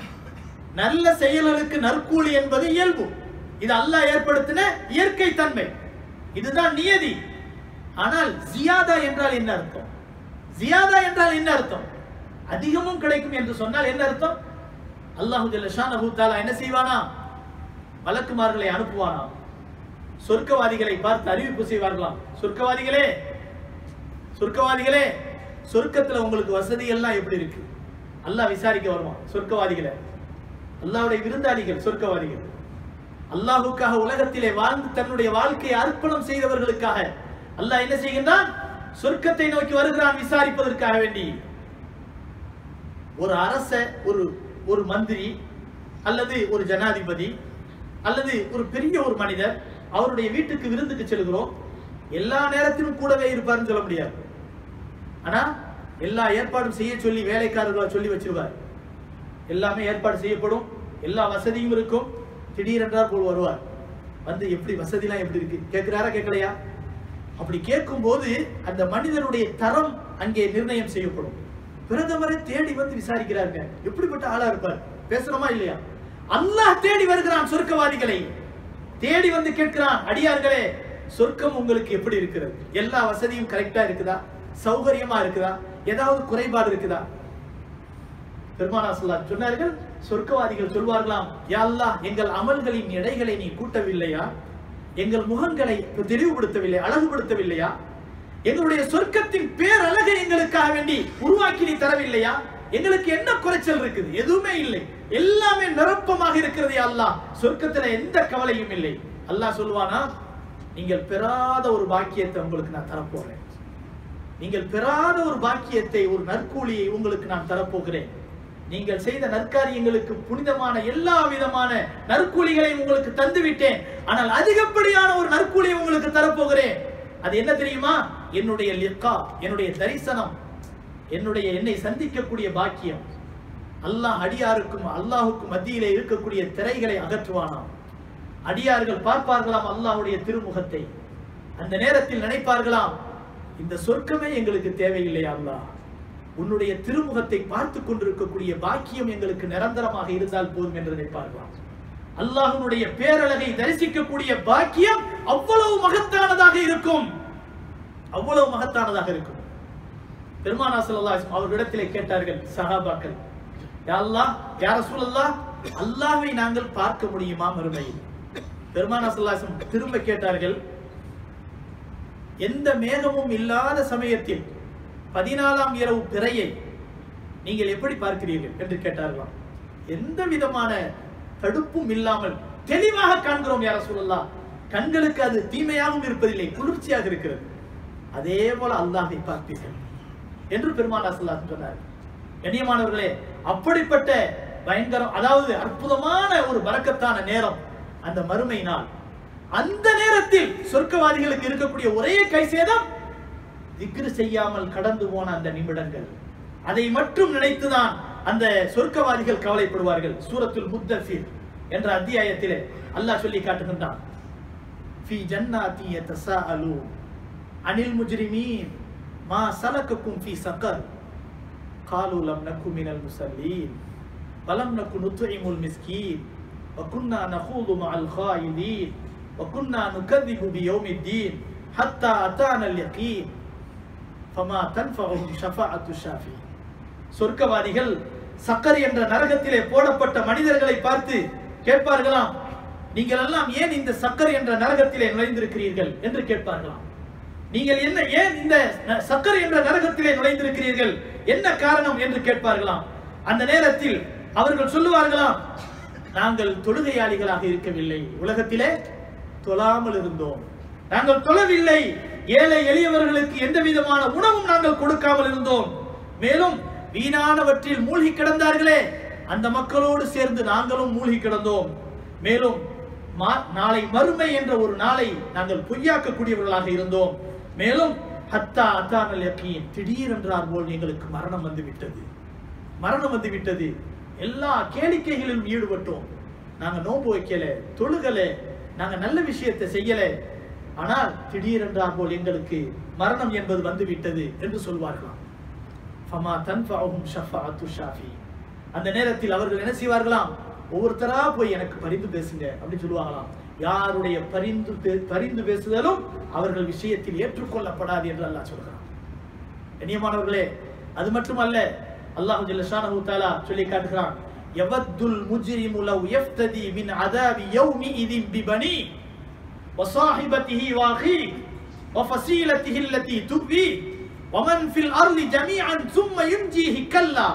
நல்ல செயல்களுக்கு நற்கூலி என்பது இயல்பு இது அல்லாஹ் ஏற்படுத்தின இயற்கை தன்மை இதுதான் நியதி ஆனால் ஜியாதா என்றால் என்ன அர்த்தம் ஜியாதா என்றால் என்ன அர்த்தம் அதிகமும் கிடைக்கும் என்று சொன்னால் என்ன அர்த்தம் அல்லாஹு ஜல்ல ஷானஹு தஆலா என்ன செய்வானா மலக்குமார்களை அனுப்புவானாம் சொர்க்கவாதிகளை பார்த்து அறிவிப்பு செய்வார்களாம் சொர்க்கவாதிகளே சொர்க்கவாதிகளே சொர்க்கத்துல உங்களுக்கு வசதி எல்லாம் எப்படி இருக்கு அல்லாஹ் விசாரிக்க வருவான் சொர்க்கவாதிகளை அல்லாஹ்வுடைய விருந்தாளிகள் சொர்க்கவாதிகள் அல்லாஹ்வுக்காக உலகத்திலே வாழ்ந்து தன்னுடைய வாழ்க்கையை அர்ப்பணம் செய்தவர்களுக்காக அல்லாஹ் என்ன செய்கின்றான் சொர்க்கத்தை நோக்கி வருகிறான் விசாரிப்பதற்காக வேண்டி ஒரு அரச ஒரு ஒரு மந்திரி அல்லது ஒரு ஜனாதிபதி அல்லது ஒரு பெரிய ஒரு மனிதர் அவருடைய வீட்டுக்கு விருந்துக்கு செல்கிறோம் எல்லா நேரத்திலும் கூடவே இருப்பாருன்னு சொல்ல முடியாது ஆனா எல்லா ஏற்பாடும் செய்ய சொல்லி வேலைக்காரர்களை சொல்லி வச்சிருவார் எல்லாமே ஏற்பாடு செய்யப்படும் எல்லா வசதியும் இருக்கும் திடீரென்றால் போல் வருவார் வந்து எப்படி வசதிலாம் எப்படி இருக்கு கேட்கிறாரா கேட்கலையா அப்படி கேட்கும்போது அந்த மனிதனுடைய தரம் அங்கே நிர்ணயம் செய்யப்படும் பிரதமரை தேடி வந்து விசாரிக்கிறாங்க எப்படிப்பட்ட ஆளா இருப்பார் பேசணுமா இல்லையா அல்லாஹ் தேடி வருகிறான் சொர்க்கவாதிகளை தேடி வந்து கேட்கிறான் அடியார்களே சொர்க்கம் உங்களுக்கு எப்படி இருக்கிறது எல்லா வசதியும் கரெக்டா இருக்குதா சௌகரியமா இருக்குதா ஏதாவது குறைபாடு இருக்குதா பெருமானா ஸல்லல்லாஹு சொன்னார்கள் சொர்க்கவாதிகள் சொல்வார்களாம் யா அல்லாஹ் எங்கள் அமல்களின் எடைகளை நீ கூட்டவில்லையா எங்கள் முகங்களை தெளிவுபடுத்தவில்லை அழகுபடுத்தவில்லையா எங்களுடைய சொர்க்கத்தின் பேரழகை எங்களுக்காக வேண்டி உருவாக்கி நீ தரவில்லையா எங்களுக்கு என்ன குறைச்சல் இருக்குது எதுவுமே இல்லை எல்லாமே நிரப்பமாக இருக்கிறது யா அல்லாஹ் சொர்க்கத்துல எந்த கவலையும் இல்லை அல்லாஹ் சொல்லுவானா நீங்கள் பெறாத ஒரு பாக்கியத்தை உங்களுக்கு நான் தரப்போறேன் நீங்கள் பெறாத ஒரு பாக்கியத்தை ஒரு நற்கூலியை உங்களுக்கு நான் தரப்போகிறேன் நீங்கள் செய்த நற்காரியங்களுக்கு புனிதமான எல்லா விதமான நற்கூலிகளையும் உங்களுக்கு தந்து விட்டேன் ஆனால் அதிகப்படியான ஒரு நற்கூலியை உங்களுக்கு தரப்போகிறேன் அது என்ன தெரியுமா என்னுடைய லிக்கா என்னுடைய தரிசனம் என்னுடைய என்னை சந்திக்கக்கூடிய பாக்கியம் அல்லாஹ் அடியாருக்கும் அல்லாஹுக்கும் மத்தியிலே இருக்கக்கூடிய திரைகளை அகற்றுவானாம் அடியார்கள் பார்ப்பார்களாம் அல்லாஹ்வுடைய திருமுகத்தை அந்த நேரத்தில் நினைப்பார்களாம் இந்த சொர்க்கமே எங்களுக்கு தேவையில்லை அல்லாஹ் உன்னுடைய திருமுகத்தை பார்த்து கொண்டிருக்கக்கூடிய பாக்கியம் எங்களுக்கு நிரந்தரமாக இருந்தால் போதும் என்று நினைப்பார்களாம் அல்லாஹ்வுடைய பேரழகை தரிசிக்கக்கூடிய பாக்கியம் அவ்வளவு மகத்தானதாக இருக்கும் அவ்வளவு மகத்தானதாக இருக்கும் பெருமானா ஸல்லல்லாஹு அலைஹி அவர்களிடத்திலே கேட்டார்கள் சஹாபாக்கள் யா அல்லாஹ் யா ரசூலல்லாஹ் அல்லாஹ்வை நாங்கள் பார்க்க முடியுமா மறுமையில் பெருமானா சல்லாசம் திரும்ப கேட்டார்கள் எந்த மேகமும் இல்லாத சமயத்தில் பதினாலாம் இரவு பிறையை நீங்கள் எப்படி பார்க்கிறீர்கள் என்று கேட்டார்களாம் எந்த விதமான தடுப்பும் இல்லாமல் தெளிவாக காண்கிறோம் யார சொல்லலாம் கண்களுக்கு அது தீமையாகவும் இருப்பதில்லை குளிர்ச்சியாக இருக்கிறது அதே போல அல்லாஹை பார்ப்பீர்கள் என்று பெருமானா சல்லாஹ் சொன்னார் கண்ணியமானவர்களே அப்படிப்பட்ட பயங்கரம் அதாவது அற்புதமான ஒரு வரக்கத்தான நேரம் அந்த மறுமை நாள் அந்த நேரத்தில் சொர்க்கவாதிகளுக்கு இருக்கக்கூடிய ஒரே கை சேதம் திக்ரு செய்யாமல் கடந்து போன அந்த நிமிடங்கள் அதை மட்டும் நினைத்துதான் அந்த சொர்க்கவாதிகள் கவலைப்படுவார்கள் சூரத்துல் முத்தஃபிர் என்ற அத்தியாயத்திலே அல்லாஹ் சொல்லி காட்டுகின்றான் ஃபி ஜன்னாதி யதசாஅலூன் அனில் முஜ்ரிமீன் மா சலக்கக்கும் ஃபி சக்கர் قالوا لم نكن من المصلين ولم نكن نطعم المسكين وكنا نخوض مع الخائضين وكنا نكذب بيوم الدين حتى أتانا اليقين فما تنفعهم شفاعة الشافعين சொர்க்கவாதிகள் சக்கர் என்ற நரகத்திலே போடப்பட்ட மனிதர்களை பார்த்து கேட்பார்களாம் நீங்கள் எல்லாம் ஏன் இந்த சக்கர் என்ற நரகத்திலே நுழைந்திருக்கிறீர்கள் என்று கேட்பார்களாம் நீங்கள் என்ன ஏன் இந்த ந- சக்கர் என்ற நரகத்திலே நுழைந்திருக்கிறீர்கள் என்ன காரணம் என்று கேட்பார்களாம் அந்த நேரத்தில் அவர்கள் சொல்லுவார்களாம் நாங்கள் தொழுகையாளிகளாக இருக்கவில்லை உலகத்திலே தொழாமல் இருந்தோம் நாங்கள் தொழவில்லை ஏழை எளியவர்களுக்கு எந்த விதமான உணவும் நாங்கள் கொடுக்காமல் இருந்தோம் மேலும் வீணானவற்றில் மூழ்கி கிடந்தார்களே அந்த மக்களோடு சேர்ந்து நாங்களும் மூழ்கி கிடந்தோம் மேலும் மா- நாளை மறுமை என்ற ஒரு நாளை நாங்கள் பொய்யாக்கக்கூடியவர்களாக இருந்தோம் மேலும் ஹத்தா அத்தானல் யக்கீன் திடீரென்றார் போல் எங்களுக்கு மரணம் வந்து விட்டது மரணம் வந்து விட்டது எல்லா கேளிக்கைகளிலும் ஈடுபட்டோம் நாங்க நோன்பு வைக்கல தொழுகல நாங்க நல்ல விஷயத்தை செய்யல ஆனால் திடீரென்றார் போல் எங்களுக்கு மரணம் என்பது வந்து விட்டது என்று சொல்வார்களாம் ஃபமா தன்ஃபஅஹும் ஷஃபாஅத்து ஷாஃபி அந்த நேரத்தில் அவர்கள் என்ன செய்வார்களாம் ஒவ்வொருத்தரா போய் எனக்கு பரிந்து பேசுங்க அப்படின்னு சொல்லுவாங்களாம் யாருடைய பரிந்து பே- பரிந்து பேசுதலும் அவர்கள் விஷயத்தில் ஏற்றுக்கொள்ளப்படாது என்று அல்லாஹ் சொல்கிறான் கண்ணியமானவர்களே அது மட்டுமல்ல அல்லாஹ் ஜல்லஷானஹு தஆலா சொல்லி காட்டுகிறான் யவத்துல் முஜ்ரிமு லவ் யஃப்ததி மின் அதாபி யௌமி இதின் பிபனி وصاحبته واخيه وفصيلته التي تؤويه ومن في الارض جميعا ثم ينجيه كلا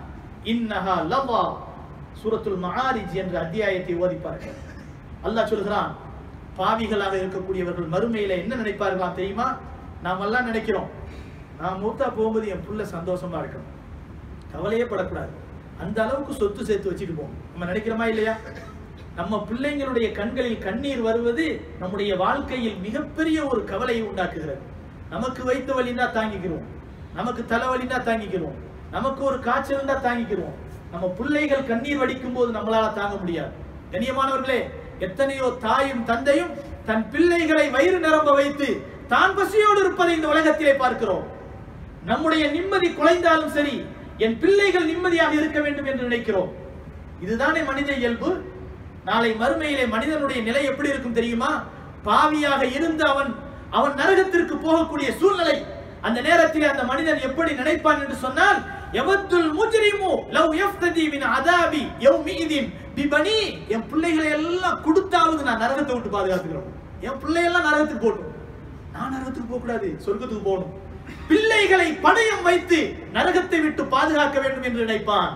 انها لظى சூரத்துல் மஆரிஜ் என்ற அத்தியாயத்தை ஓதி பாருங்க அல்லாஹ் சொல்கிறான் பாவிகளாக இருக்கக்கூடியவர்கள் மறுமையில என்ன நினைப்பார்களாம் தெரியுமா நாம எல்லாம் நினைக்கிறோம் நான் மூத்தா போகும்போது என் புள்ள சந்தோஷமா இருக்கணும் கவலையே படக்கூடாது அந்த அளவுக்கு சொத்து சேர்த்து வச்சுட்டு போவோம் நம்ம நினைக்கிறோமா இல்லையா நம்ம பிள்ளைங்களுடைய கண்களில் கண்ணீர் வருவது நம்முடைய வாழ்க்கையில் மிகப்பெரிய ஒரு கவலையை உண்டாக்குகிறது நமக்கு வைத்த வலினா தாங்கிக்கிறோம் நமக்கு தலைவலினா தாங்கிக்கிறோம் நமக்கு ஒரு காய்ச்சல் இருந்தா தாங்கிக்கிறோம் நம்ம பிள்ளைகள் கண்ணீர் வடிக்கும் போது நம்மளால தாங்க முடியாது கண்ணியமானவர்களே எத்தனையோ தாயும் தந்தையும் தன் பிள்ளைகளை வயிறு நிரம்ப வைத்து தான் பசியோடு இருப்பதை இந்த உலகத்திலே பார்க்கிறோம் நம்முடைய நிம்மதி குலைந்தாலும் சரி என் பிள்ளைகள் நிம்மதியாக இருக்க வேண்டும் என்று நினைக்கிறோம் இதுதானே மனித இயல்பு நாளை மறுமையிலே மனிதனுடைய நிலை எப்படி இருக்கும் தெரியுமா பாவியாக இருந்து அவன் அவன் நரகத்திற்கு போகக்கூடிய சூழ்நிலை அந்த நேரத்தில் அந்த மனிதன் எப்படி நினைப்பான் என்று சொன்னால் எவத்துல் முஜ்ரிமு லவ் யஃப்ததி மின் அதாபி யௌமிஇதின் பிபனி என் பிள்ளைகளை எல்லாம் கொடுத்தாவது நான் நரகத்தை விட்டு பாதுகாத்துக்கிறோம் என் பிள்ளையெல்லாம் நரகத்துக்கு போகட்டும் நான் நரகத்துக்கு போக கூடாது சொர்க்கத்துக்கு போகணும் பிள்ளைகளை பணயம் வைத்து நரகத்தை விட்டு பாதுகாக்க வேண்டும் என்று நினைப்பான்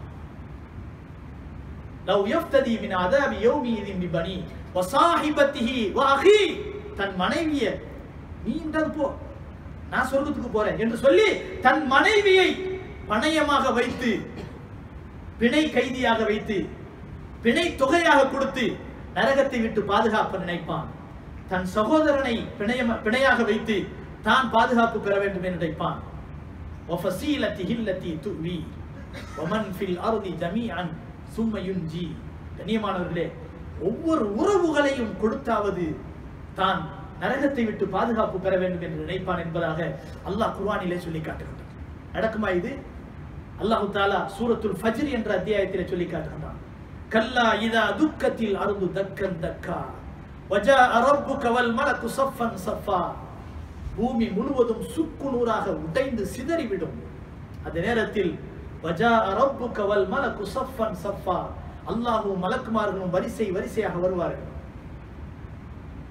லவ் யஃப்ததி மின் அதாபி யௌமிஇதின் பிபனி வசாஹிபத்திஹி வஅஹி தன் மனைவிய நீ இன்றது போ நான் சொர்க்கத்துக்கு போறேன் என்று சொல்லி தன் மனைவியை பணயமாக வைத்து பிணை கைதியாக வைத்து பிணை தொகையாக கொடுத்து நரகத்தை விட்டு பாதுகாப்பு நினைப்பான் தன் சகோதரனை பிணையம பிணையாக வைத்து தான் பாதுகாப்பு பெற வேண்டும் என்று நினைப்பான் وَفَصِيلَتِهِ الَّتِي تُؤْوِي وَمَنْ فِي الْأَرْضِ جَمِيعًا ثُمَّ يُنْجِي கண்ணியமானவர்களே ஒவ்வொரு உறவுகளையும் கொடுத்தாவது தான் நரகத்தை விட்டு பாதுகாப்பு பெற வேண்டும் என்று நினைப்பான் என்பதாக அல்லாஹ் குர்ஆனிலே சொல்லி காட்டுகின்றான் நடக்குமா இது அல்லாஹு தாலா சூரத்துல் ஃபஜ்ர் என்ற அத்தியாயத்திலே சொல்லி காட்டுகின்றான் கல்லா இதா துக்கத்தில் அருது தக்கன் தக்கா வஜா ரப்புக வல் மலக்கு சஃபன் சஃபா பூமி முழுவதும் சுக்கு நூறாக உடைந்து சிதறிவிடும் அந்த நேரத்தில் வஜா ரப்புக வல் மலக்கு சஃபன் சஃபா அல்லாஹ்வும் மலக்குமார்களும் வரிசை வரிசையாக வருவார்கள்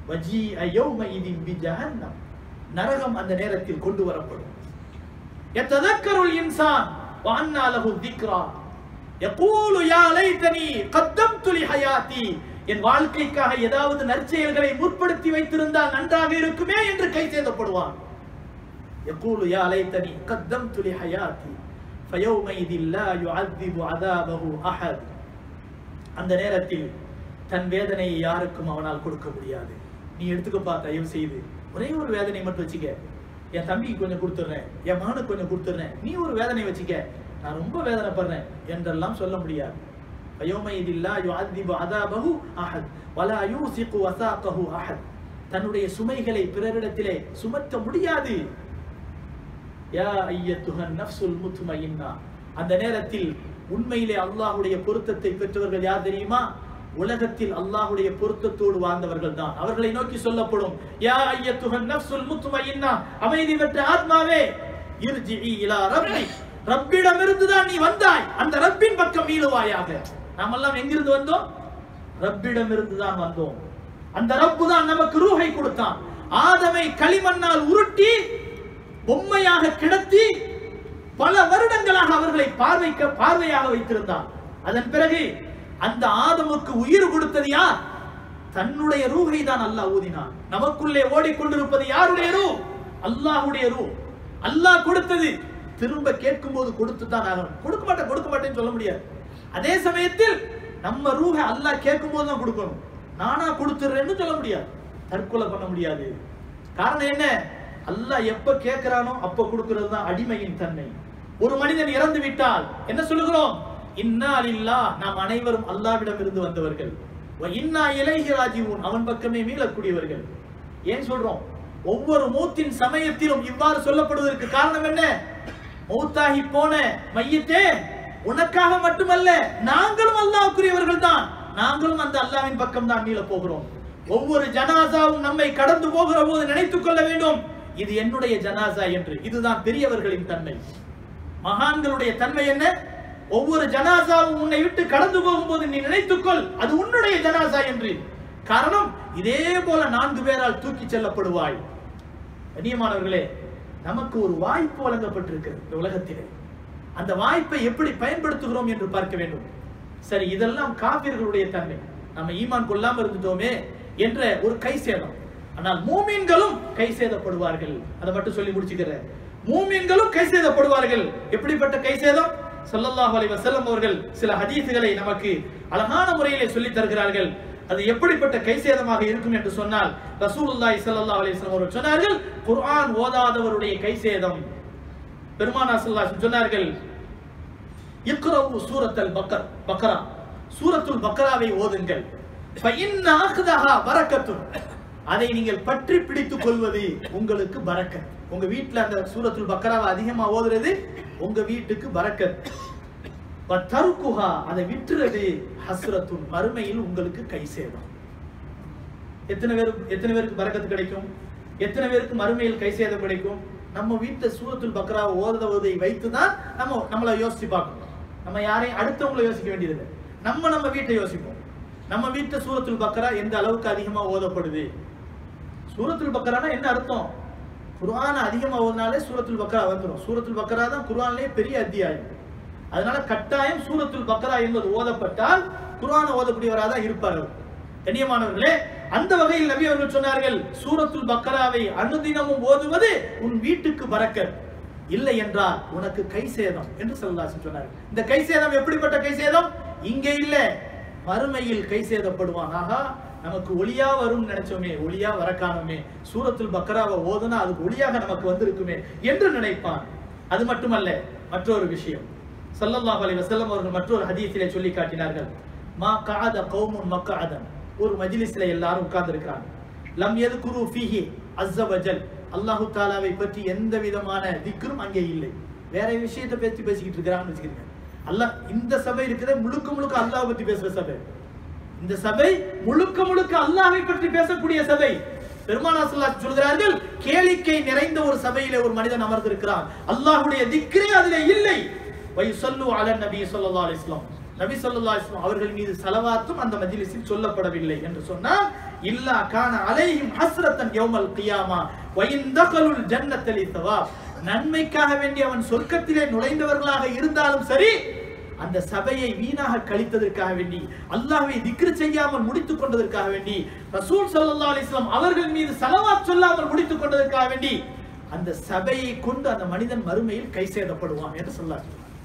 வஜீஅ யௌமஇதின் பிஜஹன்னம் நரகம் அந்த நேரத்தில் கொண்டு வரப்படும் யத்ததக்கருல் இன்சான் வஅன்னா லஹு திக்ரா யகூலு யா லைதனி கத்தம்து லி ஹயாத்தி என் வாழ்க்கைக்காக ஏதாவது நற்செயல்களை முற்படுத்தி வைத்திருந்தால் நன்றாக இருக்குமே என்று கை செய்தப்படுவான் யகூலு யா லைதனி கத்தம்து லி ஹயாத்தி ஃபயௌமஇதில் லா யுஅذிபு அதாபஹு அஹத் அந்த நேரத்தில் தன் வேதனையை யாருக்கும் அவனால் கொடுக்க முடியாது நீ எடுத்துக்கப்பா தயவு செய்து ஒரே ஒரு வேதனை மட்டும் வச்சுக்க என் தம்பிக்கு கொஞ்சம் கொடுத்துட்றேன் என் மகனுக்கு கொஞ்சம் கொடுத்துட்றேன் நீ ஒரு வேதனை வச்சுக்க நான் ரொம்ப வேதனைப்படுறேன் என்றெல்லாம் சொல்ல முடியாது வயோமையிதில்லா யுஅذிபு அதாபஹு அஹத் வலா யூசிகு வசாகஹு அஹத் தன்னுடைய சுமைகளை பிறரிடத்திலே சுமத்த முடியாது யா ஐயத்துஹன் நஃப்சுல் முத்மயின்னா அந்த நேரத்தில் உண்மையிலே அல்லாஹ்வுடைய பொருத்தத்தை பெற்றவர்கள் யார் தெரியுமா உலகத்தில் அல்லாஹ்வுடைய பொருத்தத்தோடு வாழ்ந்தவர்கள் தான் அவர்களை நோக்கி சொல்லப்படும் யா ஐயத்துஹன் நஃப்சுல் முத்மயின்னா அமைதி பெற்ற ஆத்மாவே இர்ஜிஇ இலா ரப்பி ரப்பிடமிருந்து தான் நீ வந்தாய் அந்த ரப்பின் பக்கம் மீளுவாயாக நாம் எல்லாம் எங்கிருந்து வந்தோம் ரப்பிடமிருந்து தான் வந்தோம் அந்த ரப்பு தான் நமக்கு ரூஹை கொடுத்தான் ஆதமை களிமண்ணால் உருட்டி பொம்மையாக கிடத்தி பல வருடங்களாக அவர்களை பார்வைக்க பார்வையாக வைத்திருந்தான் அதன் பிறகு அந்த ஆதமுக்கு உயிர் கொடுத்தது யார் தன்னுடைய ரூஹை தான் அல்லாஹ் ஊதினான் நமக்குள்ளே ஓடிக்கொண்டிருப்பது யாருடைய ரூ அல்லாஹ்வுடைய ரூ அல்லாஹ் கொடுத்தது திரும்ப கேட்கும் போது கொடுத்து தான் ஆகணும் கொடுக்க மாட்டேன் கொடுக்க மாட்டேன்னு சொல்ல முடியாது அதே சமயத்தில் நம்ம ரூஹை அல்லாஹ் கேட்கும் போது தான் கொடுக்கணும் நானா கொடுத்துறேன்னு சொல்ல முடியாது தற்கொலை பண்ண முடியாது காரணம் என்ன அல்லாஹ் எப்ப கேட்கிறானோ அப்ப கொடுக்கிறது தான் அடிமையின் தன்மை ஒரு மனிதன் இறந்து விட்டால் என்ன சொல்லுகிறோம் இன்னா லில்லா நாம் அனைவரும் அல்லாவிடம் இருந்து வந்தவர்கள் வ இன்னா இலைஹி ராஜிவூன் அவன் பக்கமே மீளக்கூடியவர்கள் ஏன் சொல்றோம் ஒவ்வொரு மூத்தின் சமயத்திலும் இவ்வாறு சொல்லப்படுவதற்கு காரணம் என்ன மௌத்தாகி போன மையத்தே உனக்காக மட்டுமல்ல நாங்களும் அல்லாஹ்வுக்குரியவர்கள் தான் நாங்களும் அந்த அல்லாஹ்வின் பக்கம் தான் மீள போகிறோம் ஒவ்வொரு ஜனாசாவும் நம்மை கடந்து போகிற போது நினைத்துக் கொள்ள வேண்டும் இது என்னுடைய ஜனாசா என்று இதுதான் பெரியவர்களின் தன்மை மகான்களுடைய தன்மை என்ன ஒவ்வொரு ஜனாசாவும் உன்னை விட்டு கடந்து போகும்போது நீ நினைத்துக்கொள் அது உன்னுடைய ஜனாசா என்று காரணம் இதே போல நான்கு பேரால் தூக்கி செல்லப்படுவாய் கண்ணியமானவர்களே நமக்கு ஒரு வாய்ப்பு வழங்கப்பட்டிருக்கிறது இந்த உலகத்திலே அந்த வாய்ப்பை எப்படி பயன்படுத்துகிறோம் என்று பார்க்க வேண்டும் சரி இதெல்லாம் காபிர்களுடைய தன்மை நம்ம ஈமான் கொள்ளாம இருந்துட்டோமே என்ற ஒரு கை சேதம் ஆனால் மூமீன்களும் கை சேதப்படுவார்கள் அதை மட்டும் சொல்லி முடிச்சுக்கிறேன் மூமீன்களும் கை சேதப்படுவார்கள் எப்படிப்பட்ட கை சேதம் ஸல்லல்லாஹு அலைஹி வஸல்லம் அவர்கள் சில ஹதீஸுகளை நமக்கு அழகான முறையிலே சொல்லி தருகிறார்கள் அது எப்படிப்பட்ட கை சேதமாக இருக்கும் என்று சொன்னால் ரசூலுல்லாஹி ஸல்லல்லாஹு அலைஹி வஸல்லம் அவர்கள் சொன்னார்கள் குர்ஆன் ஓதாதவருடைய கை சேதம் பெருமானா ஸல்லல்லாஹு அலைஹி வஸல்லம் சொன்னார்கள் இக்ரவு சூரத்தல் பக்கர் பக்ரா சூரத்துல் பக்ராவை ஓதுங்கள் ஃபஇன்ன அக்தஹா பரக்கத்துன் அதை நீங்கள் பற்றி பிடித்துக் கொள்வது உங்களுக்கு பரக்கத் உங்க வீட்ல அந்த சூரத்துல் பக்ராவை அதிகமா ஓதுறது உங்க வீட்டுக்கு பரக்கத் தருக்குஹா அதை விட்டுறது ஹஸ்ரத்துன் மறுமையில் உங்களுக்கு கை சேதம் எத்தனை பேருக்கு எத்தனை பேருக்கு பரக்கத்து கிடைக்கும் எத்தனை பேருக்கு மறுமையில் கை சேதம் கிடைக்கும் நம்ம வீட்டை சூரத்துல் பக்ராவை ஓதுவதை வைத்து தான் நம்ம நம்மளை யோசிச்சு பார்க்கணும் நம்ம யாரையும் அடுத்தவங்களை யோசிக்க வேண்டியதில்லை நம்ம நம்ம வீட்டை யோசிப்போம் நம்ம வீட்டை சூரத்துல் பக்ரா எந்த அளவுக்கு அதிகமா ஓதப்படுது சூரத்துல் பக்ரானா என்ன அர்த்தம் குர்ஆன அதிகமா ஓதுனாலே சூரத்துல் பக்ரா வந்துடும் சூரத்துல் பக்ரா தான் குர்ஆன்லயே பெரிய அத்தியாயம் அதனால கட்டாயம் சூரத்துல் பக்ரா என்பது ஓதப்பட்டால் குர்ஆனை ஓதக்கூடியவராக தான் இருப்பார் அவர். கண்ணியமானவர்களே அந்த வகையில் நபி அவர்கள் சொன்னார்கள் சூரத்துல் பக்ராவை அனுதினமும் ஓதுவது உன் வீட்டுக்கு பரக்கத் இல்லை என்றால் உனக்கு கை சேதம் என்று சொல்லலாசன் சொன்னார்கள் இந்த கை சேதம் எப்படிப்பட்ட கை சேதம் இங்கே இல்ல மறுமையில் கை சேதப்படுவான் ஆகா நமக்கு ஒளியா வரும் நினைச்சோமே ஒளியா வர காணோமே சூரத்துல் பக்ராவை ஓதுனா அது ஒளியாக நமக்கு வந்திருக்குமே என்று நினைப்பான் அது மட்டுமல்ல மற்றொரு விஷயம் ஸல்லல்லாஹு அலைஹி வஸல்லம் அவர்கள் மற்றொரு ஹதீஸிலே சொல்லி காட்டினார்கள் மா கஅத கௌமுன் மக்அதன் ஒரு மஜ்லிஸ்ல எல்லாரும் உட்கார்ந்து இருக்கிறாங்க லம் யذ்குரு ஃபீஹி அஸ்ஸ வஜல் அல்லாஹ் தஆலாவை பற்றி எந்த விதமான திக்ரும் அங்கே இல்லை வேற விஷயத்தை பற்றி பேசிக்கிட்டு இருக்கிறாங்கன்னு வச்சுக்கிறீங்க அல்லாஹ் இந்த சபை இருக்கிற முழுக்க முழுக்க அல்லாஹ் பத்தி பேசுற சபை இந்த சபை முழுக்க முழுக்க அல்லாஹ்வை பற்றி பேசக்கூடிய சபை பெருமானா ஸல்லல்லாஹு சொல்கிறார்கள் கேளிக்கை நிறைந்த ஒரு சபையிலே ஒரு மனிதன் அமர்ந்திருக்கிறான் அல்லாஹ்வுடைய திக்ரே அதிலே இல்லை வயுசல்லு அலன் நபி ஸல்லல்லாஹு அலைஹி வஸல்லம் நபி ஸல்லல்லாஹு அலைஹி வஸல்லம் அவர்கள் மீது சலவாத்தும் அந்த மஜ்லிஸில் சொல்லப்படவில்லை என்று சொன்னால் இல்லா கான அலைஹிம் ஹஸ்ரத்தன் யௌமல் கியாமா வயின் தகலுல் ஜன்னத்த லித்தவாப் நன்மைக்காக வேண்டி அவன் சொர்க்கத்திலே நுழைந்தவர்களாக இருந்தாலும் சரி அந்த சபையை வீணாக கழித்ததற்காக வேண்டி அல்லாஹ்வை திக்ரு செய்யாமல் முடித்துக் கொண்டதற்காக வேண்டி ரசூல் ஸல்லல்லாஹு அலைஹி வஸல்லம் அவர்கள் மீது ஸலவாத் சொல்லாமல் முடித்துக் கொண்டதற்காக வேண்டி அந்த சபையை கொண்டு அந்த மனிதன் மறுமையில் கை சேதப்படுவான் என்று சொல்லார்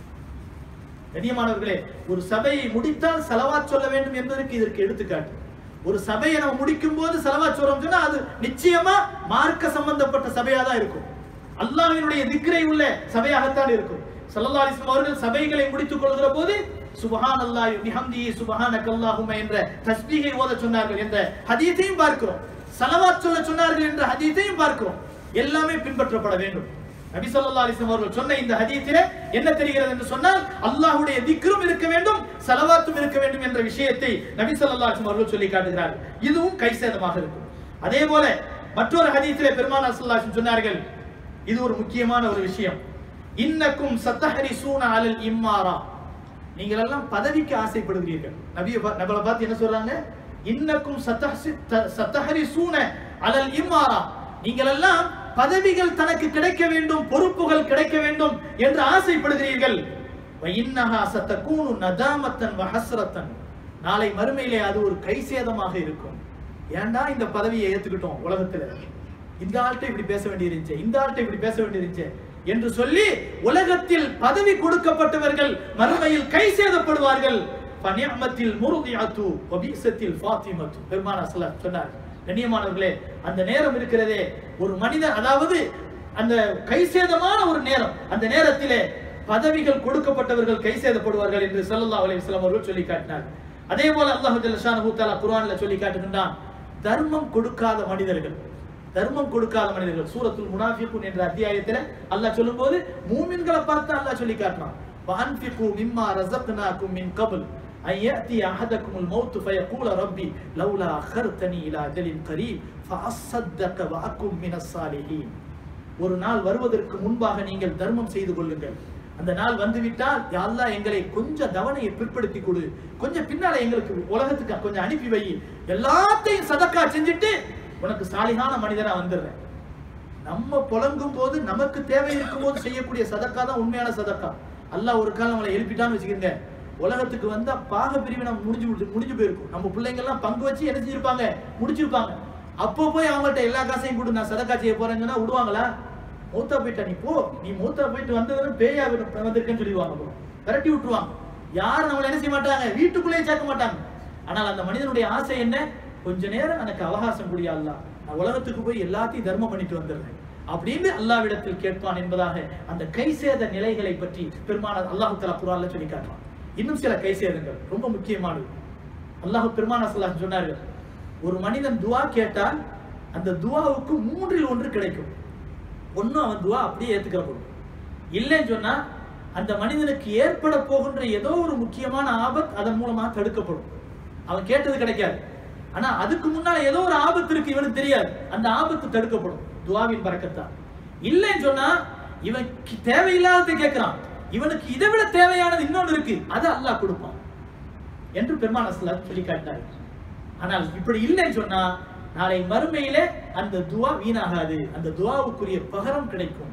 கண்ணியமானவர்களே ஒரு சபையை முடித்தால் செலவாத் சொல்ல வேண்டும் என்பதற்கு இதற்கு எடுத்துக்காட்டு ஒரு சபையை நம்ம முடிக்கும் போது செலவாத் சொல்றோம் சொன்னா அது நிச்சயமா மார்க்க சம்பந்தப்பட்ட சபையா தான் இருக்கும் அல்லாஹ்வினுடைய திக்ரை உள்ள சபையாகத்தான் இருக்கும் ஸல்லல்லாஹு அலைஹி வஸல்லம் அவர்கள் சபைகளை முடித்துக் கொள்கிற போது சுபஹான் அல்லாஹ் பிஹம்திஹி சுபஹானக அல்லாஹும்ம என்ற தஸ்பீகை ஓத சொன்னார்கள் என்ற ஹதீஸையும் பார்க்கிறோம் ஸலவாத் சொல்ல சொன்னார்கள் என்ற ஹதீஸையும் பார்க்கிறோம் எல்லாமே பின்பற்றப்பட வேண்டும் நபி ஸல்லல்லாஹு அலைஹி வஸல்லம் அவர்கள் சொன்ன இந்த ஹதீஸிலே என்ன தெரிகிறது என்று சொன்னால் அல்லாஹ்வுடைய திக்ரும் இருக்க வேண்டும் ஸலவாத்தும் இருக்க வேண்டும் என்ற விஷயத்தை நபி ஸல்லல்லாஹு அலைஹி வஸல்லம் அவர்கள் சொல்லி காட்டுகிறார்கள் இதுவும் கைசேதமாக இருக்கும் அதே போல மற்றொரு ஹதீஸிலே பெருமானார் ஸல்லல்லாஹு அலைஹி வஸல்லம் சொன்னார்கள் இது ஒரு முக்கியமான ஒரு விஷயம் இன்னக்கும் சத்தஹரிசூன அலல் இம்மாரா நீங்கள் எல்லாம் பதவிக்கு ஆசைப்படுகிறீர்கள் நபிய நபலை பார்த்து என்ன சொல்றாங்க இன்னக்கும் சத்தஹசி சத்தஹரிசூன அலல் இம்மாரா நீங்கள் எல்லாம் பதவிகள் தனக்கு கிடைக்க வேண்டும் பொறுப்புகள் கிடைக்க வேண்டும் என்று ஆசைப்படுகிறீர்கள் வைன்னஹா சத்தகூனு நதாமத்தன் வஹஸ்ரத்தன் நாளை மறுமையிலே அது ஒரு கைசேதமாக இருக்கும் ஏன்டா இந்த பதவியை ஏத்துக்கிட்டோம் உலகத்துல இந்த ஆள்கிட்ட இப்படி பேச வேண்டியிருந்துச்சு இந்த ஆள்கிட்ட இப்படி பேச வேண்டியிருந்துச்சு என்று சொல்லி உலகத்தில் பதவி கொடுக்கப்பட்டவர்கள் மறுமையில் கை சேதப்படுவார்கள் பனியமத்தில் முருதியாத்து வபீசத்தில் ஃபாத்திமத்து பெருமான சொன்னார் கண்ணியமானவர்களே அந்த நேரம் இருக்கிறதே ஒரு மனிதன் அதாவது அந்த கைசேதமான ஒரு நேரம் அந்த நேரத்திலே பதவிகள் கொடுக்கப்பட்டவர்கள் கைசேதப்படுவார்கள் என்று ஸல்லல்லாஹு அலைஹி வஸல்லம் அவர்கள் சொல்லி காட்டினார் அதே போல அல்லாஹ் ஜல்ல ஷானஹு தஆலா குர்ஆன்ல சொல்லி காட்டுகின்றான் தர்மம் கொடுக்காத மனிதர்கள் தர்மம் கொடுக்காத மனிதர்கள் சூரத்துல் முனாஃபிகுன் என்ற அத்தியாயத்துல அல்லாஹ் சொல்லும்போது மூமின்களை பார்த்து அல்லாஹ் சொல்லி காட்டுறான் வஅன்ஃபிகு மிம்மா ரஸக்னாகும் மின் கப்ல் أن يأتي أحدكم الموت فيقول ربي لولا أخرتني إلى أجل قريب فأصدق وأكن من الصالحين ஒரு நாள் வருவதற்கு முன்பாக நீங்கள் தர்மம் செய்து கொள்ளுங்கள் அந்த நாள் வந்துவிட்டால் யா அல்லாஹ் எங்களை கொஞ்சம் தவணையை பிற்படுத்தி கொடு கொஞ்சம் பின்னால எங்களுக்கு உலகத்துக்கு கொஞ்சம் அனுப்பி வை எல்லாத்தையும் சதக்கா செஞ்சுட்டு உனக்கு சாலிகான மனிதனா வந்துடுறேன் நம்ம புலங்கும் போது நமக்கு தேவை இருக்கும் போது செய்யக்கூடிய சதக்கா தான் உண்மையான சதக்கா அல்லாஹ் ஒரு காலம் நம்மளை எழுப்பிட்டான்னு வச்சுக்கோங்க உலகத்துக்கு வந்தா பாக பிரிவினை முடிஞ்சு விட்டு- முடிஞ்சு போயிருக்கும் நம்ம பிள்ளைங்க எல்லாம் பங்கு வச்சு என்ன செஞ்சிருப்பாங்க முடிச்சிருப்பாங்க அப்போ போய் அவங்கள்ட்ட எல்லா காசையும் கொடு நான் சதக்கா செய்ய போறேன்னு சொன்னா விடுவாங்களா மூத்தா போயிட்டா நீ போ நீ மூத்தா போயிட்டு வந்ததுன்னு பேயா வந்து- வந்திருக்கேன்னு சொல்லிடுவாங்க அப்புறம் விரட்டி விட்டுருவாங்க யாரும் நம்மளை என்ன செய்ய மாட்டாங்க வீட்டுக்குள்ளேயே சேர்க்க மாட்டாங்க ஆனால் அந்த மனிதனுடைய ஆசை என்ன கொஞ்ச நேரம் எனக்கு அவகாசம் கூடிய அல்லாஹ் நான் உலகத்துக்கு போய் எல்லாத்தையும் தர்மம் பண்ணிட்டு வந்துடுறேன் அப்படின்னு அல்லாவிடத்தில் கேட்பான் என்பதாக அந்த கைசேத நிலைகளை பற்றி பெருமான அல்லாஹு தலா குரான்ல சொல்லி காட்டுவான் இன்னும் சில கைசேதங்கள் ரொம்ப முக்கியமானது அல்லாஹ் பெருமான அல்லாஹ் சொன்னார்கள் ஒரு மனிதன் துவா கேட்டால் அந்த துவாவுக்கு மூன்றில் ஒன்று கிடைக்கும் ஒண்ணு அவன் துவா அப்படியே ஏத்துக்கிறப்படும் இல்லைன்னு சொன்னா அந்த மனிதனுக்கு ஏற்பட போகின்ற ஏதோ ஒரு முக்கியமான ஆபத் அதன் மூலமா தடுக்கப்படும் அவன் கேட்டது கிடைக்காது ஆனா அதுக்கு முன்னால ஏதோ ஒரு ஆபத்து இருக்கு இவனுக்கு தெரியாது அந்த ஆபத்து தடுக்கப்படும் துவாவின் பறக்கத்தான் இல்லைன்னு சொன்னா இவன் கி- தேவையில்லாததை கேட்கிறான் இவனுக்கு இதை விட தேவையானது இன்னொன்னு இருக்கு அதை அல்லாஹ் கொடுப்பான் என்று பெருமான் அஸ்லாம் சொல்லி காட்டினார் ஆனால் இப்படி இல்லைன்னு சொன்னா நாளை மறுமையிலே அந்த துவா வீணாகாது அந்த துவாவுக்குரிய பகரம் கிடைக்கும்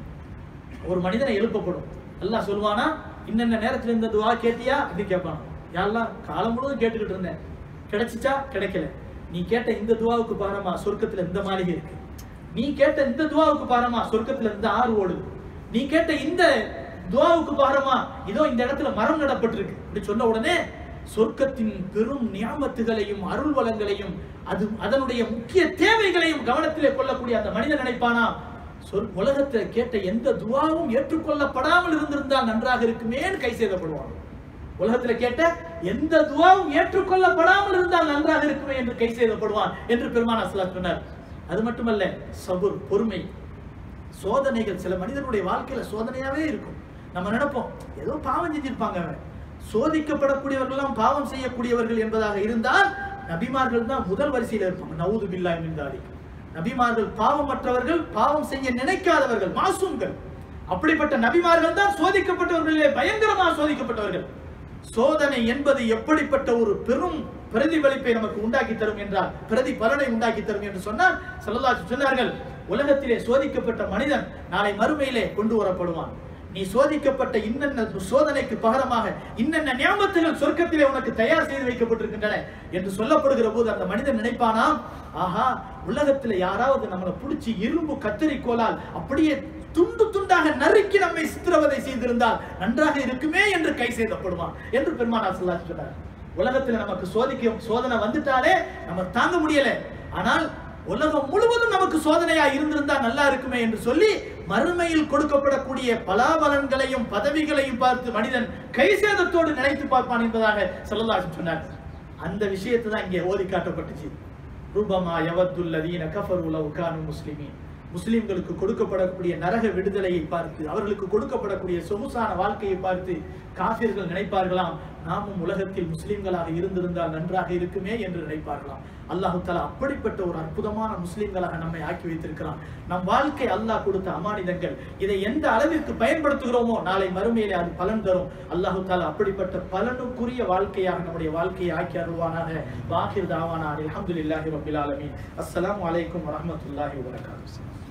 ஒரு மனிதனை எழுப்பப்படும் அல்லாஹ் சொல்லுவானா இன்னென்ன நேரத்துல இந்த துவா கேட்டியா அப்படின்னு கேட்பான் யாரெல்லாம் காலம் முழுவதும் கேட்டுக்கிட்டு இருந்தேன் கிடைச்சிச்சா கிடைக்கல நீ கேட்ட இந்த துவாவுக்கு பாரமா சொர்க்கத்துல இந்த மாளிகை இருக்கு நீ கேட்ட இந்த துவாவுக்கு பாரமா சொர்க்கத்துல இந்த ஆறு ஓடுது நீ கேட்ட இந்த துவாவுக்கு பாரமா இதோ இந்த இடத்துல மரம் நடப்பட்டிருக்கு அப்படி சொன்ன உடனே சொர்க்கத்தின் பெரும் நியாமத்துகளையும் அருள் வளங்களையும் அது அதனுடைய முக்கிய தேவைகளையும் கவனத்திலே கொள்ளக்கூடிய அந்த மனிதன் நினைப்பானா சொல் உலகத்துல கேட்ட எந்த துவாவும் ஏற்றுக்கொள்ளப்படாமல் இருந்திருந்தால் நன்றாக இருக்குமேன்னு கை செய்தப்படுவான் உலகத்துல கேட்ட எந்த துவாவும் ஏற்றுக்கொள்ளப்படாமல் இருந்தால் நன்றாக இருக்குமே என்று கை செய்தப்படுவான் என்று பெருமான் அஸ்லாம் சொன்னார் அது மட்டுமல்ல சபுர் பொறுமை சோதனைகள் சில மனிதனுடைய வாழ்க்கையில சோதனையாவே இருக்கும் நம்ம நினைப்போம் ஏதோ பாவம் செஞ்சிருப்பாங்க அவன் சோதிக்கப்படக்கூடியவர்கள் எல்லாம் பாவம் செய்யக்கூடியவர்கள் என்பதாக இருந்தால் நபிமார்கள் தான் முதல் வரிசையில் இருப்பாங்க நவுது பில்லா என்றாடி நபிமார்கள் பாவமற்றவர்கள் பாவம் செய்ய நினைக்காதவர்கள் மாசூம்கள் அப்படிப்பட்ட நபிமார்கள் தான் சோதிக்கப்பட்டவர்களிலே பயங்கரமாக சோதிக்கப்பட்டவர்கள் சோதனை என்பது எப்படிப்பட்ட ஒரு பெரும் பிரதிபலிப்பை நமக்கு உண்டாக்கி தரும் என்றால் பிரதி பலனை உண்டாக்கி தரும் என்று சொன்னால் ஸல்லல்லாஹு சொன்னார்கள் உலகத்திலே சோதிக்கப்பட்ட மனிதன் நாளை மறுமையிலே கொண்டு வரப்படுவான் நீ சோதிக்கப்பட்ட இன்னென்ன சோதனைக்கு பகரமாக இன்னென்ன நியமத்துகள் சொர்க்கத்திலே உனக்கு தயார் செய்து வைக்கப்பட்டிருக்கின்றன என்று சொல்லப்படுகிற போது அந்த மனிதன் நினைப்பானாம் ஆஹா உலகத்துல யாராவது நம்மளை பிடிச்சி இரும்பு கத்தரிக்கோலால் அப்படியே துண்டு துண்டாக நறுக்கி நம்மை சித்திரவதை செய்திருந்தால் நன்றாக இருக்குமே என்று கை செய்தப்படுவான் என்று பெருமானார் ஸல்லல்லாஹு அலைஹி சொன்னார் உலகத்துல நமக்கு சோதிக்க சோதனை வந்துட்டாலே நம்ம தாங்க முடியல ஆனால் உலகம் முழுவதும் நமக்கு சோதனையா இருந்திருந்தா நல்லா இருக்குமே என்று சொல்லி மறுமையில் கொடுக்கப்படக்கூடிய பலாபலன்களையும் பதவிகளையும் பார்த்து மனிதன் கை சேதத்தோடு நினைத்து பார்ப்பான் என்பதாக ஸல்லல்லாஹு சொன்னார் அந்த விஷயத்தை தான் இங்கே ஓதி காட்டப்பட்டுச்சு ரூபமா யவத்துல்லதீன கஃபரு லவ் கானு முஸ்லிமீன் முஸ்லிம்களுக்கு கொடுக்கப்படக்கூடிய நரக விடுதலையை பார்த்து அவர்களுக்கு கொடுக்கப்படக்கூடிய சொகுசான வாழ்க்கையை பார்த்து காபிர்கள் நினைப்பார்களாம் நாமும் உலகத்தில் முஸ்லிம்களாக இருந்திருந்தால் நன்றாக இருக்குமே என்று நினைப்பார்களாம் அல்லாஹு தஆலா அப்படிப்பட்ட ஒரு அற்புதமான முஸ்லிம்களாக நம்மை ஆக்கி வைத்திருக்கிறான் நம் வாழ்க்கை அல்லாஹ் கொடுத்த அமானிதங்கள் இதை எந்த அளவிற்கு பயன்படுத்துகிறோமோ நாளை மறுமையிலே அது பலன் தரும் அல்லாஹு தாலா அப்படிப்பட்ட பலனுக்குரிய வாழ்க்கையாக நம்முடைய வாழ்க்கையை ஆக்கி அருள்வானாக வாஹிர் தாவானா அல்ஹம்துலில்லாஹி ரப்பில் ஆலமீன் அஸ்ஸலாமு அலைக்கும் வரஹ்மத்துல்லாஹி வபரகாத்துஹு